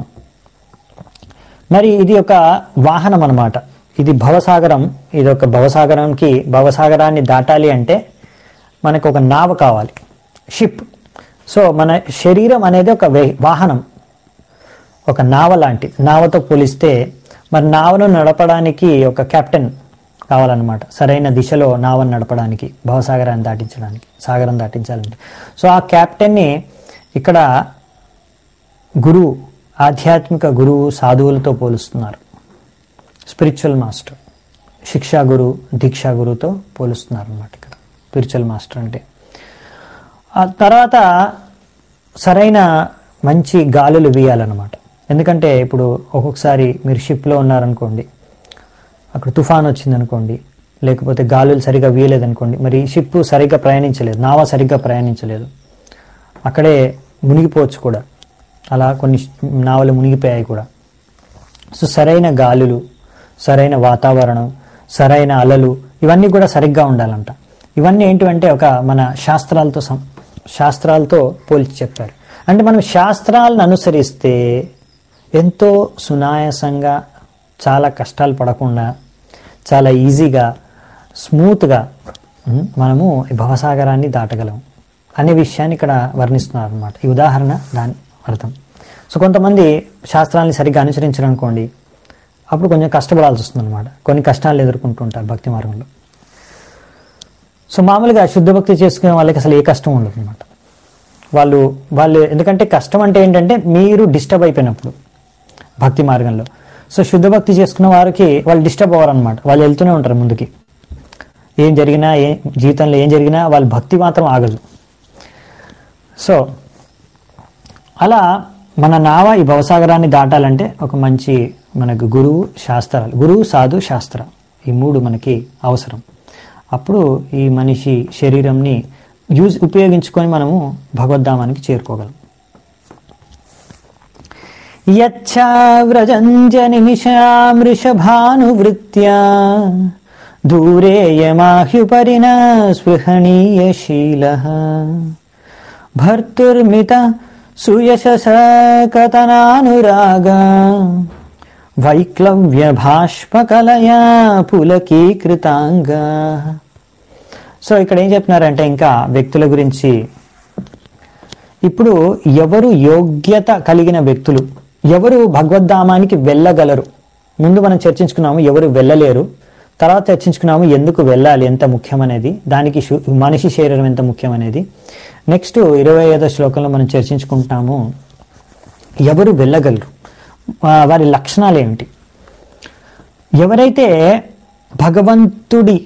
మరి ఇది ఒక వాహనం అన్నమాట ఇది భవసాగరం ఇది ఒక భవసాగరంకి భవసాగరాన్ని దాటాలి అంటే మనకు ఒక నావ కావాలి షిప్ సో మన శరీరం అనేది ఒక వే- వాహనం ఒక నావ లాంటి నావతో పోలిస్తే మరి నావను నడపడానికి ఒక కెప్టెన్ కావాలన్నమాట సరైన దిశలో నావను నడపడానికి భవసాగరాన్ని దాటించడానికి సాగరం దాటించాలంటే సో ఆ కెప్టెన్ని ఇక్కడ గురువు ఆధ్యాత్మిక గురువు సాధువులతో పోలుస్తున్నారు స్పిరిచువల్ మాస్టర్ శిక్షా గురు దీక్షా గురువుతో పోలుస్తున్నారు అన్నమాట ఇక్కడ స్పిరిచువల్ మాస్టర్ అంటే ఆ తర్వాత సరైన మంచి గాలులు వీయాలన్నమాట ఎందుకంటే ఇప్పుడు ఒక్కొక్కసారి మీరు షిప్లో ఉన్నారనుకోండి అక్కడ తుఫాన్ వచ్చిందనుకోండి లేకపోతే గాలులు సరిగా వీయలేదనుకోండి మరి షిప్ సరిగ్గా ప్రయాణించలేదు నావ సరిగ్గా ప్రయాణించలేదు అక్కడే మునిగిపోవచ్చు కూడా అలా కొన్ని నావలు మునిగిపోయాయి కూడా సో సరైన గాలులు సరైన వాతావరణం సరైన అలలు ఇవన్నీ కూడా సరిగ్గా ఉండాలంట ఇవన్నీ ఏంటంటే ఒక మన శాస్త్రాలతో సం- శాస్త్రాలతో పోల్చి చెప్పారు అంటే మనం శాస్త్రాలను అనుసరిస్తే ఎంతో సునాయాసంగా చాలా కష్టాలు పడకుండా చాలా ఈజీగా స్మూత్గా ఉమ్, మనము ఈ భవసాగరాన్ని దాటగలం అనే విషయాన్ని ఇక్కడ వర్ణిస్తున్నారు అనమాట ఈ ఉదాహరణ దాని అర్థం సో కొంతమంది శాస్త్రాన్ని సరిగ్గా అనుసరించరు అనుకోండి అప్పుడు కొంచెం కష్టపడాల్సి వస్తుంది అనమాట కొన్ని కష్టాలు ఎదుర్కొంటుంటారు భక్తి మార్గంలో సో మామూలుగా శుద్ధ భక్తి చేసుకునే వాళ్ళకి అసలు ఏ కష్టం ఉండదు అనమాట వాళ్ళు వాళ్ళు ఎందుకంటే కష్టం అంటే ఏంటంటే మీరు డిస్టర్బ్ అయిపోయినప్పుడు భక్తి మార్గంలో సో శుద్ధ భక్తి చేసుకున్న వారికి వాళ్ళు డిస్టర్బ్ అవ్వరు అనమాట వాళ్ళు వెళ్తూనే ఉంటారు ముందుకి ఏం జరిగినా ఏ జీవితంలో ఏం జరిగినా వాళ్ళ భక్తి మాత్రం ఆగదు సో అలా మన నావ ఈ భవసాగరాన్ని దాటాలంటే ఒక మంచి మనకు గురువు శాస్త్రాలు గురువు సాధు శాస్త్ర ఈ మూడు మనకి అవసరం అప్పుడు ఈ మనిషి శరీరంని యూజ్ ఉపయోగించుకొని మనము భగవద్ధామానికి చేరుకోగలం యచ్చావ్రజంజ నిమిషామృషభానువృత్యా దూరేయమాహ్యుపరిణ స్పృహణీయశీల భర్తుర్మిత సుయశకతనానురాగ వైక్లవ్య భాష్పకలయా పులకీకృతాంగ సో ఇక్కడ ఏం చెప్తున్నారంటే ఇంకా వ్యక్తుల గురించి ఇప్పుడు ఎవరు యోగ్యత కలిగిన వ్యక్తులు ఎవరు భగవద్ధామానికి వెళ్ళగలరు ముందు మనం చర్చించుకున్నాము ఎవరు వెళ్ళలేరు తర్వాత చర్చించుకున్నాము ఎందుకు వెళ్ళాలి ఎంత ముఖ్యమనేది దానికి శు- మనిషి శరీరం ఎంత ముఖ్యమనేది నెక్స్ట్ ఇరవై ఐదో శ్లోకంలో మనం చర్చించుకుంటాము ఎవరు వెళ్ళగలరు ఆ, వారి లక్షణాలు ఏమిటి ఎవరైతే భగవంతుడి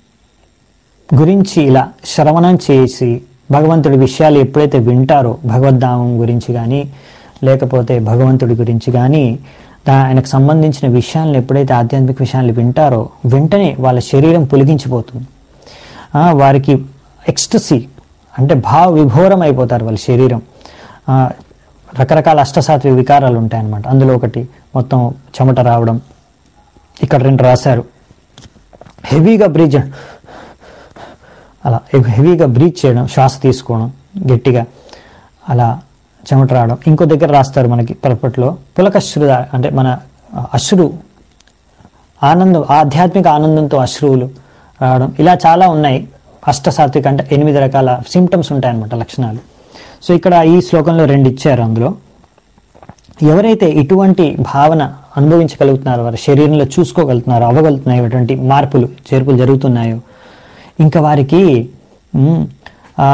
గురించి ఇలా శ్రవణం చేసి భగవంతుడి విషయాలు ఎప్పుడైతే వింటారో భగవద్ధామం గురించి కానీ లేకపోతే భగవంతుడి గురించి కానీ దా- ఆయనకు సంబంధించిన విషయాలను ఎప్పుడైతే ఆధ్యాత్మిక విషయాలు వింటారో వెంటనే వాళ్ళ శరీరం పులిగించిపోతుంది ఆ, వారికి ఎక్స్టసీ అంటే భావ విభోరం అయిపోతారు వాళ్ళ శరీరం ఆ, రకరకాల అష్టసాత్విక వికారాలు ఉంటాయన్నమాట అందులో ఒకటి మొత్తం చెమట రావడం ఇక్కడ రెండు రాశారు హెవీగా బ్రీజ్ అలా హెవీగా బ్రీచ్ చేయడం శ్వాస తీసుకోవడం గట్టిగా అలా చెమట రావడం ఇంకో దగ్గర రాస్తారు మనకి పరపట్లో పులకశ్రు అంటే మన అశ్రు ఆనందం ఆధ్యాత్మిక ఆనందంతో అశ్రువులు రావడం ఇలా చాలా ఉన్నాయి అష్టసాత్విక అంటే ఎనిమిది రకాల సిమ్టమ్స్ ఉంటాయన్నమాట లక్షణాలు సో ఇక్కడ ఈ శ్లోకంలో రెండు ఇచ్చారు అందులో ఎవరైతే ఇటువంటి భావన అనుభవించగలుగుతున్నారో వారి శరీరంలో చూసుకోగలుగుతున్నారో అవ్వగలుగుతున్నాయో ఇటువంటి మార్పులు చేర్పులు జరుగుతున్నాయో ఇంకా వారికి మ్, ఆ,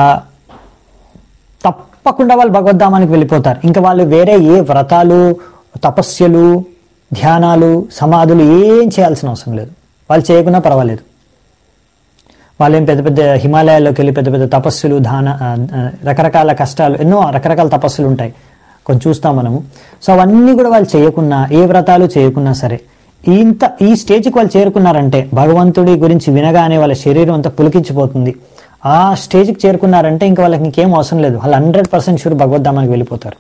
తప్పకుండా వాళ్ళు భగవద్ధామానికి వెళ్ళిపోతారు ఇంకా వాళ్ళు వేరే ఏ వ్రతాలు తపస్యలు ధ్యానాలు సమాధులు ఏం చేయాల్సిన అవసరం లేదు వాళ్ళు చేయకున్నా పర్వాలేదు వాళ్ళేం పెద్ద పెద్ద హిమాలయాల్లోకి వెళ్ళి పెద్ద పెద్ద తపస్సులు దాన ఆ, ఆ, రకరకాల కష్టాలు ఎన్నో రకరకాల తపస్సులు ఉంటాయి కొంచెం చూస్తాం మనము సో అవన్నీ కూడా వాళ్ళు చేయకున్నా ఏ వ్రతాలు చేయకున్నా సరే ఇంత ఈ స్టేజ్కి వాళ్ళు చేరుకున్నారంటే భగవంతుడి గురించి వినగానే వాళ్ళ శరీరం అంతా పులికించిపోతుంది ఆ స్టేజ్కి చేరుకున్నారంటే ఇంకా వాళ్ళకి ఇంకేం అవసరం లేదు వాళ్ళు హండ్రెడ్ పర్సెంట్ షూర్ భగవద్ధామానికి వెళ్ళిపోతారు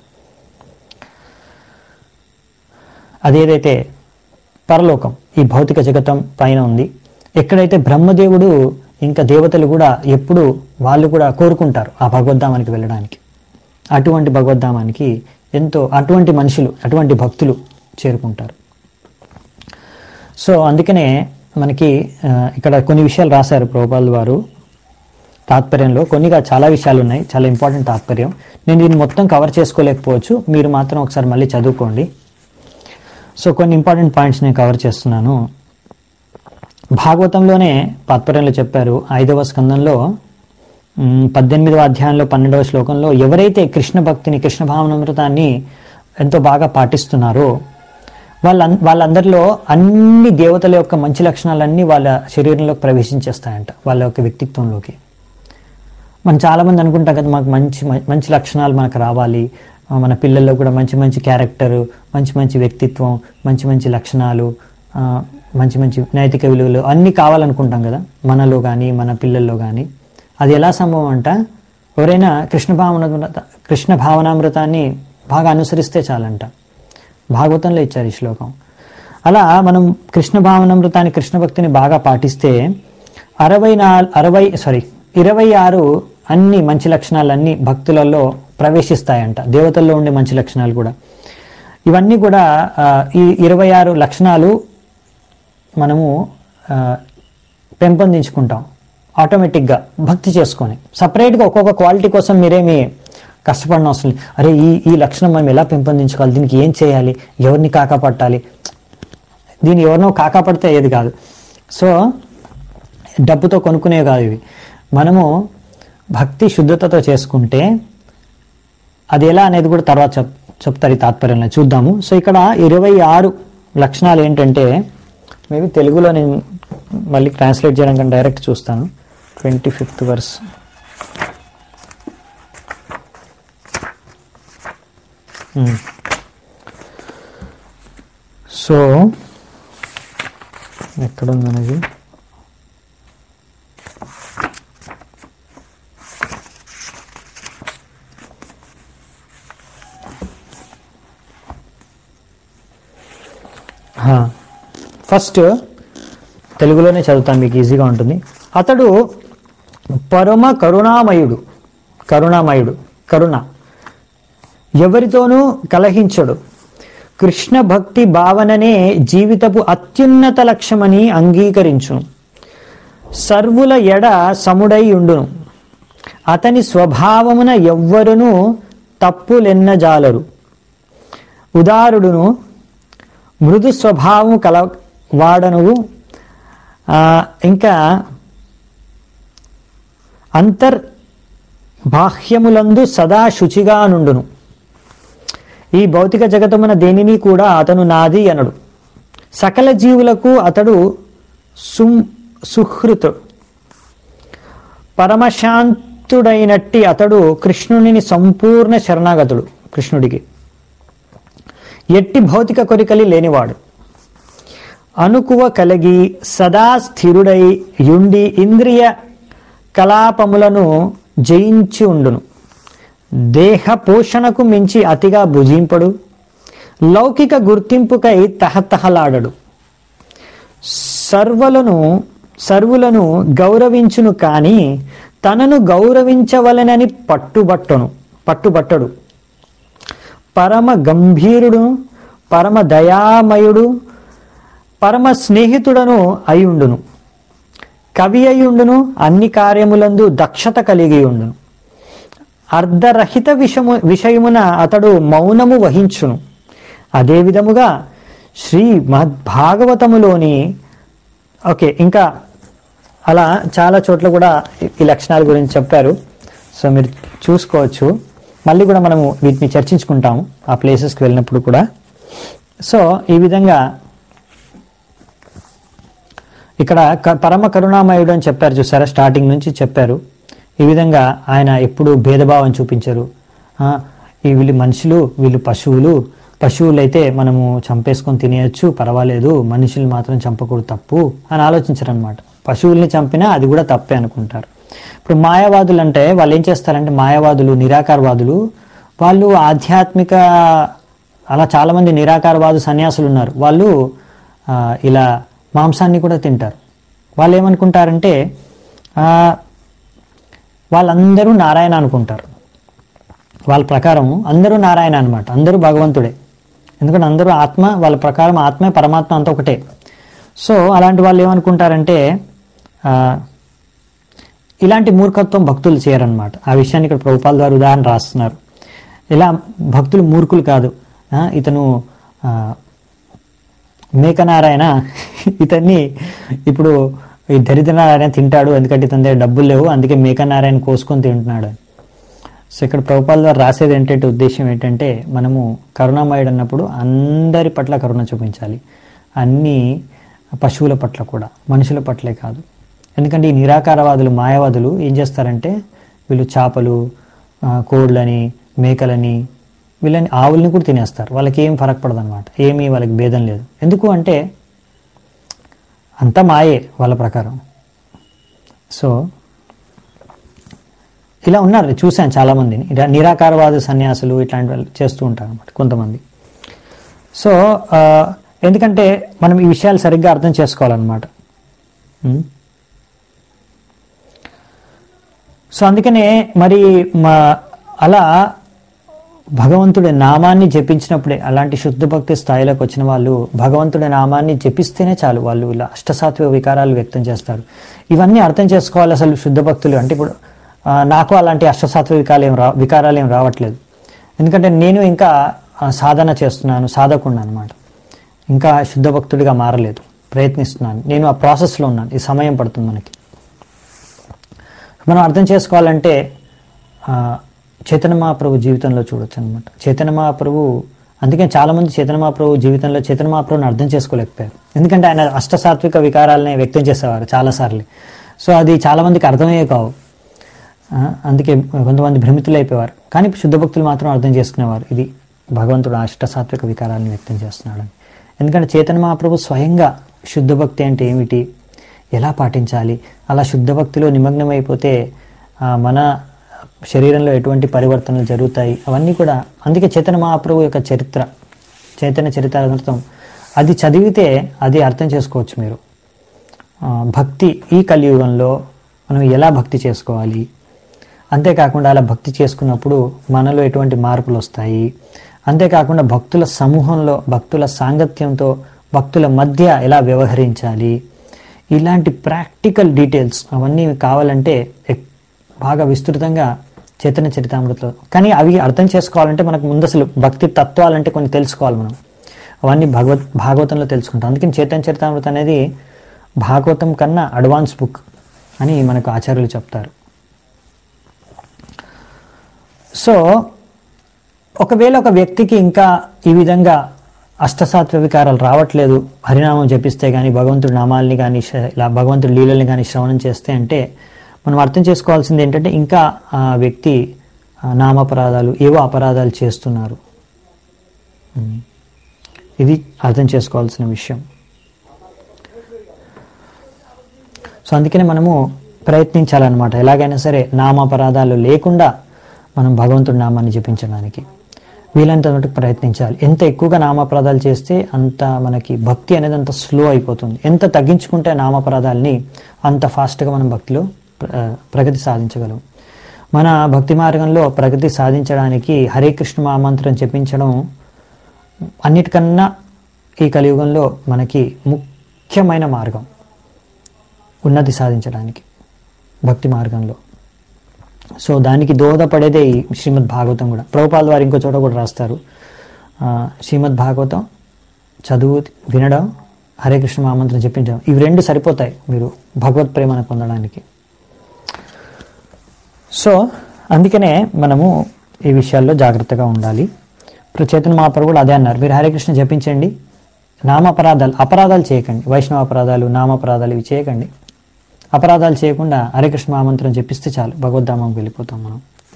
అదేదైతే పరలోకం ఈ భౌతిక జగతం పైన ఉంది ఎక్కడైతే బ్రహ్మదేవుడు ఇంకా దేవతలు కూడా ఎప్పుడు వాళ్ళు కూడా కోరుకుంటారు ఆ భగవద్ధామానికి వెళ్ళడానికి అటువంటి భగవద్ధామానికి ఎంతో అటువంటి మనుషులు అటువంటి భక్తులు చేరుకుంటారు సో అందుకనే మనకి ఆ, ఇక్కడ కొన్ని విషయాలు రాశారు ప్రభుపాల్ వారు తాత్పర్యంలో కొన్నిగా చాలా విషయాలు ఉన్నాయి చాలా ఇంపార్టెంట్ తాత్పర్యం నేను దీన్ని మొత్తం కవర్ చేసుకోలేకపోవచ్చు మీరు మాత్రం ఒకసారి మళ్ళీ చదువుకోండి సో కొన్ని ఇంపార్టెంట్ పాయింట్స్ నేను కవర్ చేస్తున్నాను భాగవతంలోనే తాత్పర్యంలో చెప్పారు ఐదవ స్కందంలో మ్, పద్దెనిమిదవ అధ్యాయంలో పన్నెండవ శ్లోకంలో ఎవరైతే కృష్ణ భక్తిని కృష్ణ భావనామృతాన్ని ఎంతో బాగా పాటిస్తున్నారో వాళ్ళ వాళ్ళందరిలో అన్ని దేవతల యొక్క మంచి లక్షణాలన్నీ వాళ్ళ శరీరంలోకి ప్రవేశించేస్తాయంట వాళ్ళ యొక్క వ్యక్తిత్వంలోకి మనం చాలామంది అనుకుంటాం కదా మాకు మంచి మంచి లక్షణాలు మనకు రావాలి ఆ, మన పిల్లల్లో కూడా మంచి మంచి క్యారెక్టర్ మంచి మంచి వ్యక్తిత్వం మంచి మంచి లక్షణాలు ఆ, మంచి మంచి నైతిక విలువలు అన్నీ కావాలనుకుంటాం కదా మనలో కానీ మన పిల్లల్లో కానీ అది ఎలా సంభవం అంట ఎవరైనా కృష్ణ భావనామృత కృష్ణ భావనామృతాన్ని బాగా అనుసరిస్తే చాలంట భాగవతంలో ఇచ్చారు ఈ శ్లోకం అలా మనం కృష్ణ భావనామృతాన్ని కృష్ణ భక్తిని బాగా పాటిస్తే అరవై నా అరవై సారీ ఇరవై ఆరు అన్ని మంచి లక్షణాలన్నీ భక్తులలో ప్రవేశిస్తాయంట దేవతల్లో ఉండే మంచి లక్షణాలు కూడా ఇవన్నీ కూడా ఆ, ఈ ఇరవై ఆరు లక్షణాలు మనము ఆ, పెంపొందించుకుంటాం ఆటోమేటిక్గా భక్తి చేసుకొని సపరేట్గా ఒక్కొక్క క్వాలిటీ కోసం మీరేమి కష్టపడిన అవసరం లేదు అరే ఈ ఈ లక్షణం మనం ఎలా పెంపొందించుకోవాలి దీనికి ఏం చేయాలి ఎవరిని కాకాపట్టాలి దీన్ని ఎవరినో కాకాపడితే ఏది కాదు సో డబ్బుతో కొనుక్కునేవి కాదు ఇవి మనము భక్తి శుద్ధతతో చేసుకుంటే అది ఎలా అనేది కూడా తర్వాత చెప్ చెప్తారు ఈ తాత్పర్యంలో చూద్దాము సో ఇక్కడ ఇరవై ఆరు లక్షణాలు ఏంటంటే మేబీ తెలుగులో నేను మళ్ళీ ట్రాన్స్లేట్ చేయడం కంటే డైరెక్ట్ చూస్తాను ట్వంటీ ఫిఫ్త్ వర్స్ సో ఎక్కడుంది అనేది హా. ఫస్ట్ తెలుగులోనే చదువుతాను మీకు ఈజీగా ఉంటుంది అతడు పరమ కరుణామయుడు కరుణామయుడు కరుణ ఎవరితోనూ కలహించడు కృష్ణ భక్తి భావననే జీవితపు అత్యున్నత లక్ష్యమని అంగీకరించును సర్వుల ఎడ సముడై ఉండును అతని స్వభావమున ఎవ్వరును తప్పులెన్నజాలరు ఉదారుడును మృదు స్వభావం కల వాడనువు ఆ, ఇంకా అంతర్ బాహ్యములందు సదా శుచిగా నుండును ఈ భౌతిక జగతమున దేనిని కూడా అతను నాది అనడు సకల జీవులకు అతడు సుం సుహృతు పరమశాంతుడైనట్టి అతడు కృష్ణుని సంపూర్ణ శరణాగతుడు కృష్ణుడికి ఎట్టి భౌతిక కొరికలి లేనివాడు అనుకువ కలిగి సదా స్థిరుడై యుండి ఇంద్రియ కలాపములను జయించి ఉండును దేహ పోషణకు మించి అతిగా భుజింపడు లౌకిక గుర్తింపుకై తహతహలాడడు సర్వలను సర్వులను గౌరవించును కానీ తనను గౌరవించవలనని పట్టుబట్టను పట్టుబట్టడు పరమ గంభీరుడు పరమ దయామయుడు పరమ స్నేహితుడను అయుండును కవి అయుండును అన్ని కార్యములందు దక్షత కలిగి ఉండును అర్ధరహిత విషము విషయమున అతడు మౌనము వహించును అదే విధముగా శ్రీ మద్భాగవతములోని ఓకే ఇంకా అలా చాలా చోట్ల కూడా ఈ- ఈ లక్షణాల గురించి చెప్పారు సో మీరు చూసుకోవచ్చు మళ్ళీ కూడా మనము వీటిని చర్చించుకుంటాము ఆ ప్లేసెస్కి వెళ్ళినప్పుడు కూడా సో ఈ విధంగా ఇక్కడ క- పరమ కరుణామయుడు అని చెప్పారు చూసారా స్టార్టింగ్ నుంచి చెప్పారు ఈ విధంగా ఆయన ఎప్పుడు భేదభావం చూపించరు ఆ, ఈ వీళ్ళు మనుషులు వీళ్ళు పశువులు పశువులు అయితే మనము చంపేసుకొని తినేయచ్చు పర్వాలేదు మనుషులు మాత్రం చంపకూడదు తప్పు అని ఆలోచించరు అనమాట పశువుల్ని చంపినా అది కూడా తప్పే అనుకుంటారు ఇప్పుడు మాయావాదులు అంటే వాళ్ళు ఏం చేస్తారంటే మాయావాదులు నిరాకారవాదులు వాళ్ళు ఆధ్యాత్మిక అలా చాలామంది నిరాకారవాదు సన్యాసులు ఉన్నారు వాళ్ళు ఆ, ఇలా మాంసాన్ని కూడా తింటారు వాళ్ళు ఏమనుకుంటారంటే ఆ, వాళ్ళందరూ నారాయణ అనుకుంటారు వాళ్ళ ప్రకారం అందరూ నారాయణ అనమాట అందరూ భగవంతుడే ఎందుకంటే అందరూ ఆత్మ వాళ్ళ ప్రకారం ఆత్మే పరమాత్మ అంతా ఒకటే సో అలాంటి వాళ్ళు ఏమనుకుంటారంటే ఆ, ఇలాంటి మూర్ఖత్వం భక్తులు చేయరనమాట ఆ విషయాన్ని ఇక్కడ ప్రభుపాల్ ద్వారా ఉదాహరణ రాస్తున్నారు ఇలా భక్తులు మూర్ఖులు కాదు ఆ, ఇతను ఆ, మేకనారాయణ ఇతన్ని ఇప్పుడు ఈ దరిద్రనారాయణ తింటాడు ఎందుకంటే ఇతని దగ్గర డబ్బులు లేవు అందుకే మేకనారాయణ కోసుకొని తింటున్నాడు అని. సో ఇక్కడ ప్రభుపాల ద్వారా రాసేది ఏంటంటే ఉద్దేశం ఏంటంటే మనము కరుణామయుడు అన్నప్పుడు అందరి పట్ల కరుణ చూపించాలి అన్ని పశువుల పట్ల కూడా మనుషుల పట్లే కాదు ఎందుకంటే ఈ నిరాకారవాదులు మాయావాదులు ఏం చేస్తారంటే వీళ్ళు చేపలు ఆ, కోళ్ళని మేకలని వీళ్ళని ఆవుల్ని కూడా తినేస్తారు వాళ్ళకి ఏం ఫరక్ పడదు అనమాట ఏమీ వాళ్ళకి భేదం లేదు ఎందుకు అంటే అంతా మాయే వాళ్ళ ప్రకారం సో ఇలా ఉన్నారు చూశాను చాలామందిని నిరా- నిరాకారవాద సన్యాసులు ఇట్లాంటి వాళ్ళు చేస్తూ ఉంటారు అనమాట కొంతమంది సో ఆ, ఎందుకంటే మనం ఈ విషయాలు సరిగ్గా అర్థం చేసుకోవాలన్నమాట ఉం? సో అందుకనే మరి మా అలా భగవంతుడి నామాన్ని జపించినప్పుడే అలాంటి శుద్ధ భక్తి స్థాయిలోకి వచ్చిన వాళ్ళు భగవంతుడి నామాన్ని జపిస్తేనే చాలు వాళ్ళు ఇలా అష్టసాత్విక వికారాలు వ్యక్తం చేస్తారు ఇవన్నీ అర్థం చేసుకోవాలి అసలు శుద్ధ భక్తులు అంటే ఇప్పుడు ఆ, నాకు అలాంటి అష్టసాత్వ వికారాలు ఏం రా వికారాలు ఏం రావట్లేదు ఎందుకంటే నేను ఇంకా ఆ, సాధన చేస్తున్నాను సాధకుండా అనమాట ఇంకా శుద్ధ భక్తుడిగా మారలేదు ప్రయత్నిస్తున్నాను నేను ఆ ప్రాసెస్లో ఉన్నాను ఈ సమయం పడుతుంది మనకి మనం అర్థం చేసుకోవాలంటే ఆ, చైతన్య మహాప్రభు జీవితంలో చూడొచ్చు అనమాట చైతన్య మహాప్రభు అందుకే చాలామంది చైతన్య మహాప్రభు జీవితంలో చైతన్య మహాప్రభుని అర్థం చేసుకోలేకపోయారు ఎందుకంటే ఆయన అష్టసాత్విక వికారాలని వ్యక్తం చేసేవారు చాలాసార్లు సో అది చాలామందికి అర్థమయ్యే కావు ఆ, అందుకే కొంతమంది భ్రమితులైపోయేవారు కానీ శుద్ధ భక్తులు మాత్రం అర్థం చేసుకునేవారు ఇది భగవంతుడు అష్టసాత్విక వికారాలను వ్యక్తం చేస్తున్నాడని ఎందుకంటే చైతన్య మహాప్రభు స్వయంగా శుద్ధ భక్తి అంటే ఏమిటి ఎలా పాటించాలి అలా శుద్ధ భక్తిలో నిమగ్నమైపోతే ఆ, మన శరీరంలో ఎటువంటి పరివర్తనలు జరుగుతాయి అవన్నీ కూడా అందుకే చైతన్య మహాప్రభు యొక్క చరిత్ర చైతన్య చరిత్రామృతం అది చదివితే అది అర్థం చేసుకోవచ్చు మీరు ఆ, భక్తి ఈ కలియుగంలో మనం ఎలా భక్తి చేసుకోవాలి అంతేకాకుండా అలా భక్తి చేసుకున్నప్పుడు మనలో ఎటువంటి మార్పులు వస్తాయి అంతేకాకుండా భక్తుల సమూహంలో భక్తుల సాంగత్యంతో భక్తుల మధ్య ఎలా వ్యవహరించాలి ఇలాంటి ప్రాక్టికల్ డీటెయిల్స్ అవన్నీ కావాలంటే ఎక్- బాగా విస్తృతంగా చైతన్య చరితామృతలో కానీ అవి అర్థం చేసుకోవాలంటే మనకు ముందు అసలు భక్తి తత్వాలంటే కొన్ని తెలుసుకోవాలి మనం అవన్నీ భగవత్ భాగవతంలో తెలుసుకుంటాం అందుకని చైతన్య చరితామృత అనేది భాగవతం కన్నా అడ్వాన్స్ బుక్ అని మనకు ఆచార్యులు చెప్తారు సో ఒకవేళ ఒక వ్యక్తికి ఇంకా ఈ విధంగా అష్టసాత్వ వికారాలు రావట్లేదు హరినామం జపిస్తే కానీ భగవంతుడి నామాల్ని కానీ శ- ఇలా భగవంతుడి లీలల్ని కానీ శ్రవణం చేస్తే అంటే మనం అర్థం చేసుకోవాల్సింది ఏంటంటే ఇంకా ఆ వ్యక్తి ఆ, నామపరాధాలు ఏవో అపరాధాలు చేస్తున్నారు ఉమ్. ఇది అర్థం చేసుకోవాల్సిన విషయం సో అందుకనే మనము ప్రయత్నించాలన్నమాట ఎలాగైనా సరే నామాపరాధాలు లేకుండా మనం భగవంతుడి నామాన్ని జపించడానికి వీలైనంత మటుకు ప్రయత్నించాలి ఎంత ఎక్కువగా నామాపరాధాలు చేస్తే అంత మనకి భక్తి అనేది అంత స్లో అయిపోతుంది ఎంత తగ్గించుకుంటే నామాపరాధాలని అంత ఫాస్ట్గా మనం భక్తిలో ప్ర- ప్రగతి సాధించగలం మన భక్తి మార్గంలో ప్రగతి సాధించడానికి హరే కృష్ణ మహామంత్రం చెప్పించడం అన్నిటికన్నా ఈ కలియుగంలో మనకి ముఖ్యమైన మార్గం ఉన్నతి సాధించడానికి భక్తి మార్గంలో సో దానికి దోహదపడేదే ఈ శ్రీమద్ భాగవతం కూడా ప్రభుపాల్ వారు ఇంకో చోట కూడా రాస్తారు ఆ, శ్రీమద్ భాగవతం చదువు వినడం హరే కృష్ణ మహామంత్రం చెప్పించడం ఇవి రెండు సరిపోతాయి మీరు భగవత్ ప్రేమను పొందడానికి సో అందుకనే మనము ఈ విషయాల్లో జాగ్రత్తగా ఉండాలి ఇప్పుడు చైతన్య మహాప్రభు కూడా అదే అన్నారు మీరు హరే కృష్ణ జపించండి నామ అపరాధాలు అపరాధాలు చేయకండి వైష్ణవ అపరాధాలు నామ అపరాధాలు ఇవి చేయకండి అపరాధాలు చేయకుండా హరే కృష్ణ మహామంత్రం జపిస్తే చాలు భగవద్ధామంకి వెళ్ళిపోతాం మనం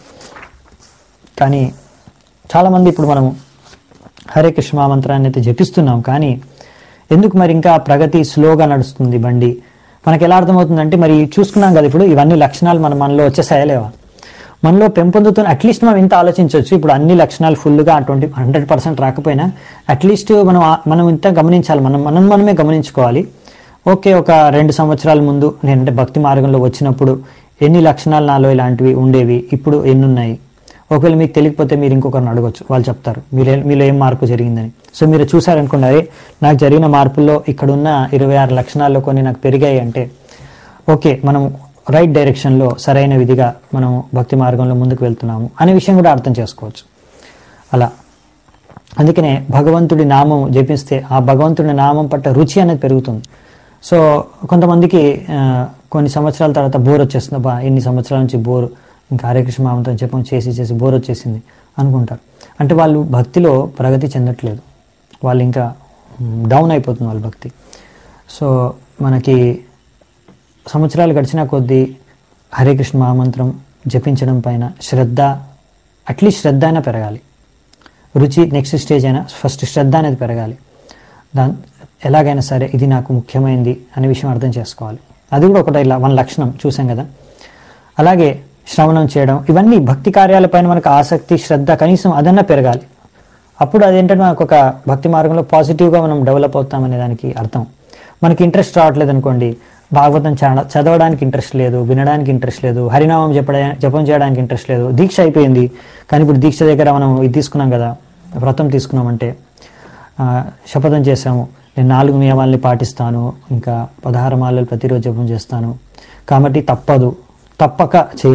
కానీ చాలామంది ఇప్పుడు మనము హరే కృష్ణ మహామంత్రాన్ని అయితే జపిస్తున్నాం కానీ ఎందుకు మరి ఇంకా ప్రగతి స్లోగా నడుస్తుంది బండి మనకి ఎలా అర్థమవుతుందంటే మరి చూసుకున్నాం కదా ఇప్పుడు ఇవన్నీ లక్షణాలు మన మనలో వచ్చేసాయా లేవా మనలో పెంపొందుతున్న అట్లీస్ట్ మనం ఇంత ఆలోచించవచ్చు ఇప్పుడు అన్ని లక్షణాలు ఫుల్గా ట్వంటీ హండ్రెడ్ పర్సెంట్ రాకపోయినా అట్లీస్ట్ మనం ఆ- మనం ఇంత గమనించాలి మనం మనం మనమే గమనించుకోవాలి ఓకే ఒక రెండు సంవత్సరాల ముందు నేనంటే భక్తి మార్గంలో వచ్చినప్పుడు ఎన్ని లక్షణాలు నాలో ఇలాంటివి ఉండేవి ఇప్పుడు ఎన్ని ఉన్నాయి ఒకవేళ మీకు తెలియకపోతే మీరు ఇంకొకరిని అడగొచ్చు వాళ్ళు చెప్తారు మీరే మీలో ఏం మార్పు జరిగిందని సో మీరు చూసారనుకోండి అరే నాకు జరిగిన మార్పుల్లో ఇక్కడున్న ఇరవై ఆరు లక్షణాల్లో కొన్ని నాకు పెరిగాయి అంటే ఓకే మనం రైట్ డైరెక్షన్లో సరైన విధిగా మనం భక్తి మార్గంలో ముందుకు వెళ్తున్నాము అనే విషయం కూడా అర్థం చేసుకోవచ్చు అలా అందుకనే భగవంతుడి నామం జపిస్తే ఆ భగవంతుడి నామం పట్ల రుచి అనేది పెరుగుతుంది సో కొంతమందికి ఆ, కొన్ని సంవత్సరాల తర్వాత బోర్ వచ్చేస్తుంది బా ఎన్ని సంవత్సరాల నుంచి బోర్ ఇంకా హరే కృష్ణ నామంతో జపం చేసి చేసి బోర్ వచ్చేసింది అనుకుంటారు అంటే వాళ్ళు భక్తిలో ప్రగతి చెందట్లేదు వాళ్ళు ఇంకా డౌన్ అయిపోతుంది వాళ్ళ భక్తి సో మనకి సంవత్సరాలు గడిచిన కొద్దీ హరే కృష్ణ మహామంత్రం జపించడం పైన శ్రద్ధ అట్లీస్ట్ శ్రద్ధ అయినా పెరగాలి రుచి నెక్స్ట్ స్టేజ్ అయినా ఫస్ట్ శ్రద్ధ అనేది పెరగాలి దాని ఎలాగైనా సరే ఇది నాకు ముఖ్యమైనది అనే విషయం అర్థం చేసుకోవాలి అది కూడా ఒకటి ఇలా వన్ లక్షణం చూసాం కదా అలాగే శ్రవణం చేయడం ఇవన్నీ భక్తి కార్యాలపైన మనకు ఆసక్తి శ్రద్ధ కనీసం అదన్నా పెరగాలి అప్పుడు అదేంటంటే మనకు ఒక భక్తి మార్గంలో పాజిటివ్గా మనం డెవలప్ అవుతామనే దానికి అర్థం మనకి ఇంట్రెస్ట్ రావట్లేదు అనుకోండి భాగవతం చా- చదవడానికి ఇంట్రెస్ట్ లేదు వినడానికి ఇంట్రెస్ట్ లేదు హరినామం చెప్పడా జపం చేయడానికి ఇంట్రెస్ట్ లేదు దీక్ష అయిపోయింది కానీ ఇప్పుడు దీక్ష దగ్గర మనం ఇది తీసుకున్నాం కదా వ్రతం తీసుకున్నామంటే ఆ, శపథం చేశాము నేను నాలుగు నియమాల్ని పాటిస్తాను ఇంకా పదహారు మాలలు ప్రతిరోజు జపం చేస్తాను కాబట్టి తప్పదు తప్పక చేయాలి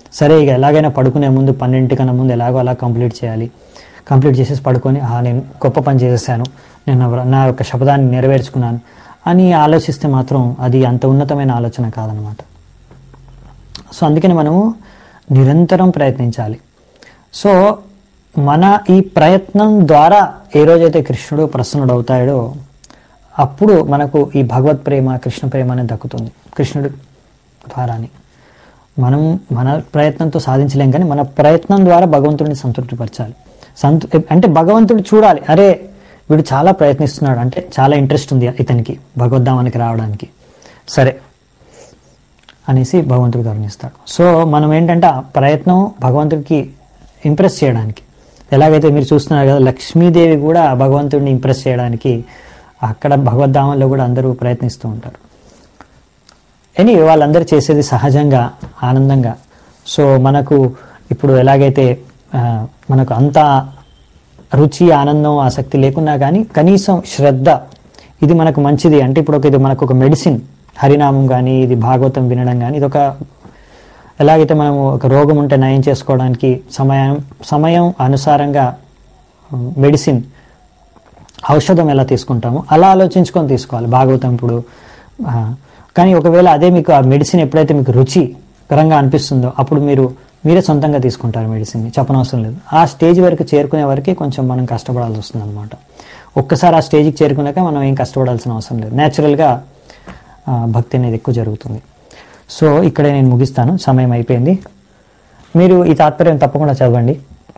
సరే ఇక ఎలాగైనా పడుకునే ముందు పన్నెండింటికన్నా ముందు ఎలాగో అలా కంప్లీట్ చేయాలి కంప్లీట్ చేసేసి పడుకొని "ఆ, నేను గొప్ప పని చేసేసాను నేను నా వ్ర- నా యొక్క శపథాన్ని నెరవేర్చుకున్నాను అని ఆలోచిస్తే మాత్రం అది అంత ఉన్నతమైన ఆలోచన కాదనమాట సో అందుకని మనము నిరంతరం ప్రయత్నించాలి సో మన ఈ ప్రయత్నం ద్వారా ఏ రోజైతే కృష్ణుడు ప్రసన్నుడు అవుతాడో అప్పుడు మనకు ఈ భగవత్ ప్రేమ కృష్ణ ప్రేమ అనేది దక్కుతుంది కృష్ణుడు ద్వారాని మనం మన ప్రయత్నంతో సాధించలేం కానీ మన ప్రయత్నం ద్వారా భగవంతుడిని సంతృప్తిపరచాలి సంతృ అంటే భగవంతుడు చూడాలి అరే వీడు చాలా ప్రయత్నిస్తున్నాడు అంటే చాలా ఇంట్రెస్ట్ ఉంది ఇతనికి భగవద్ధామానికి రావడానికి సరే అనేసి భగవంతుడు గమనిస్తాడు సో మనం ఏంటంటే ఆ ప్రయత్నం భగవంతుడికి ఇంప్రెస్ చేయడానికి ఎలాగైతే మీరు చూస్తున్నారు కదా లక్ష్మీదేవి కూడా భగవంతుడిని ఇంప్రెస్ చేయడానికి అక్కడ భగవద్ధామంలో కూడా అందరూ ప్రయత్నిస్తూ ఉంటారు ఎనీ వాళ్ళందరూ చేసేది సహజంగా ఆనందంగా సో మనకు ఇప్పుడు ఎలాగైతే ఆ, మనకు అంత రుచి ఆనందం ఆసక్తి లేకున్నా కానీ కనీసం శ్రద్ధ ఇది మనకు మంచిది అంటే ఇప్పుడు ఒక ఇది మనకు ఒక మెడిసిన్ హరినామం కానీ ఇది భాగవతం వినడం కానీ ఇది ఒక ఎలాగైతే మనము ఒక రోగం ఉంటే నయం చేసుకోవడానికి సమయం సమయం అనుసారంగా మెడిసిన్ ఔషధం ఎలా తీసుకుంటామో అలా ఆలోచించుకొని తీసుకోవాలి భాగవతం ఇప్పుడు ఆ, కానీ ఒకవేళ అదే మీకు ఆ మెడిసిన్ ఎప్పుడైతే మీకు రుచికరంగా అనిపిస్తుందో అప్పుడు మీరు మీరే సొంతంగా తీసుకుంటారు మెడిసిన్ని చెప్పనవసరం లేదు ఆ స్టేజ్ వరకు చేరుకునే వరకే కొంచెం మనం కష్టపడాల్సి వస్తుంది అనమాట ఒక్కసారి ఆ స్టేజ్కి చేరుకున్నాక మనం ఏం కష్టపడాల్సిన అవసరం లేదు న్యాచురల్గా ఆ, భక్తి అనేది ఎక్కువ జరుగుతుంది సో ఇక్కడే నేను ముగిస్తాను సమయం అయిపోయింది మీరు ఈ తాత్పర్యం తప్పకుండా చదవండి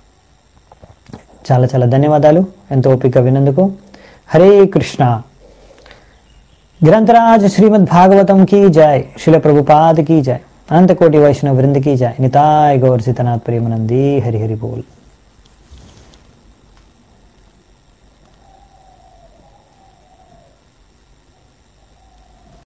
చాలా చాలా ధన్యవాదాలు ఎంతో ఓపిక విన్నందుకు హరే కృష్ణ గ్రంథరాజ్ శ్రీమద్ భాగవతం की जय शिल प्रभुपाद की जय अनंत कोटि वैष्णव वृंद की जय निताय गौर सीतनाथ प्रेमानंदी हरि हरि बोल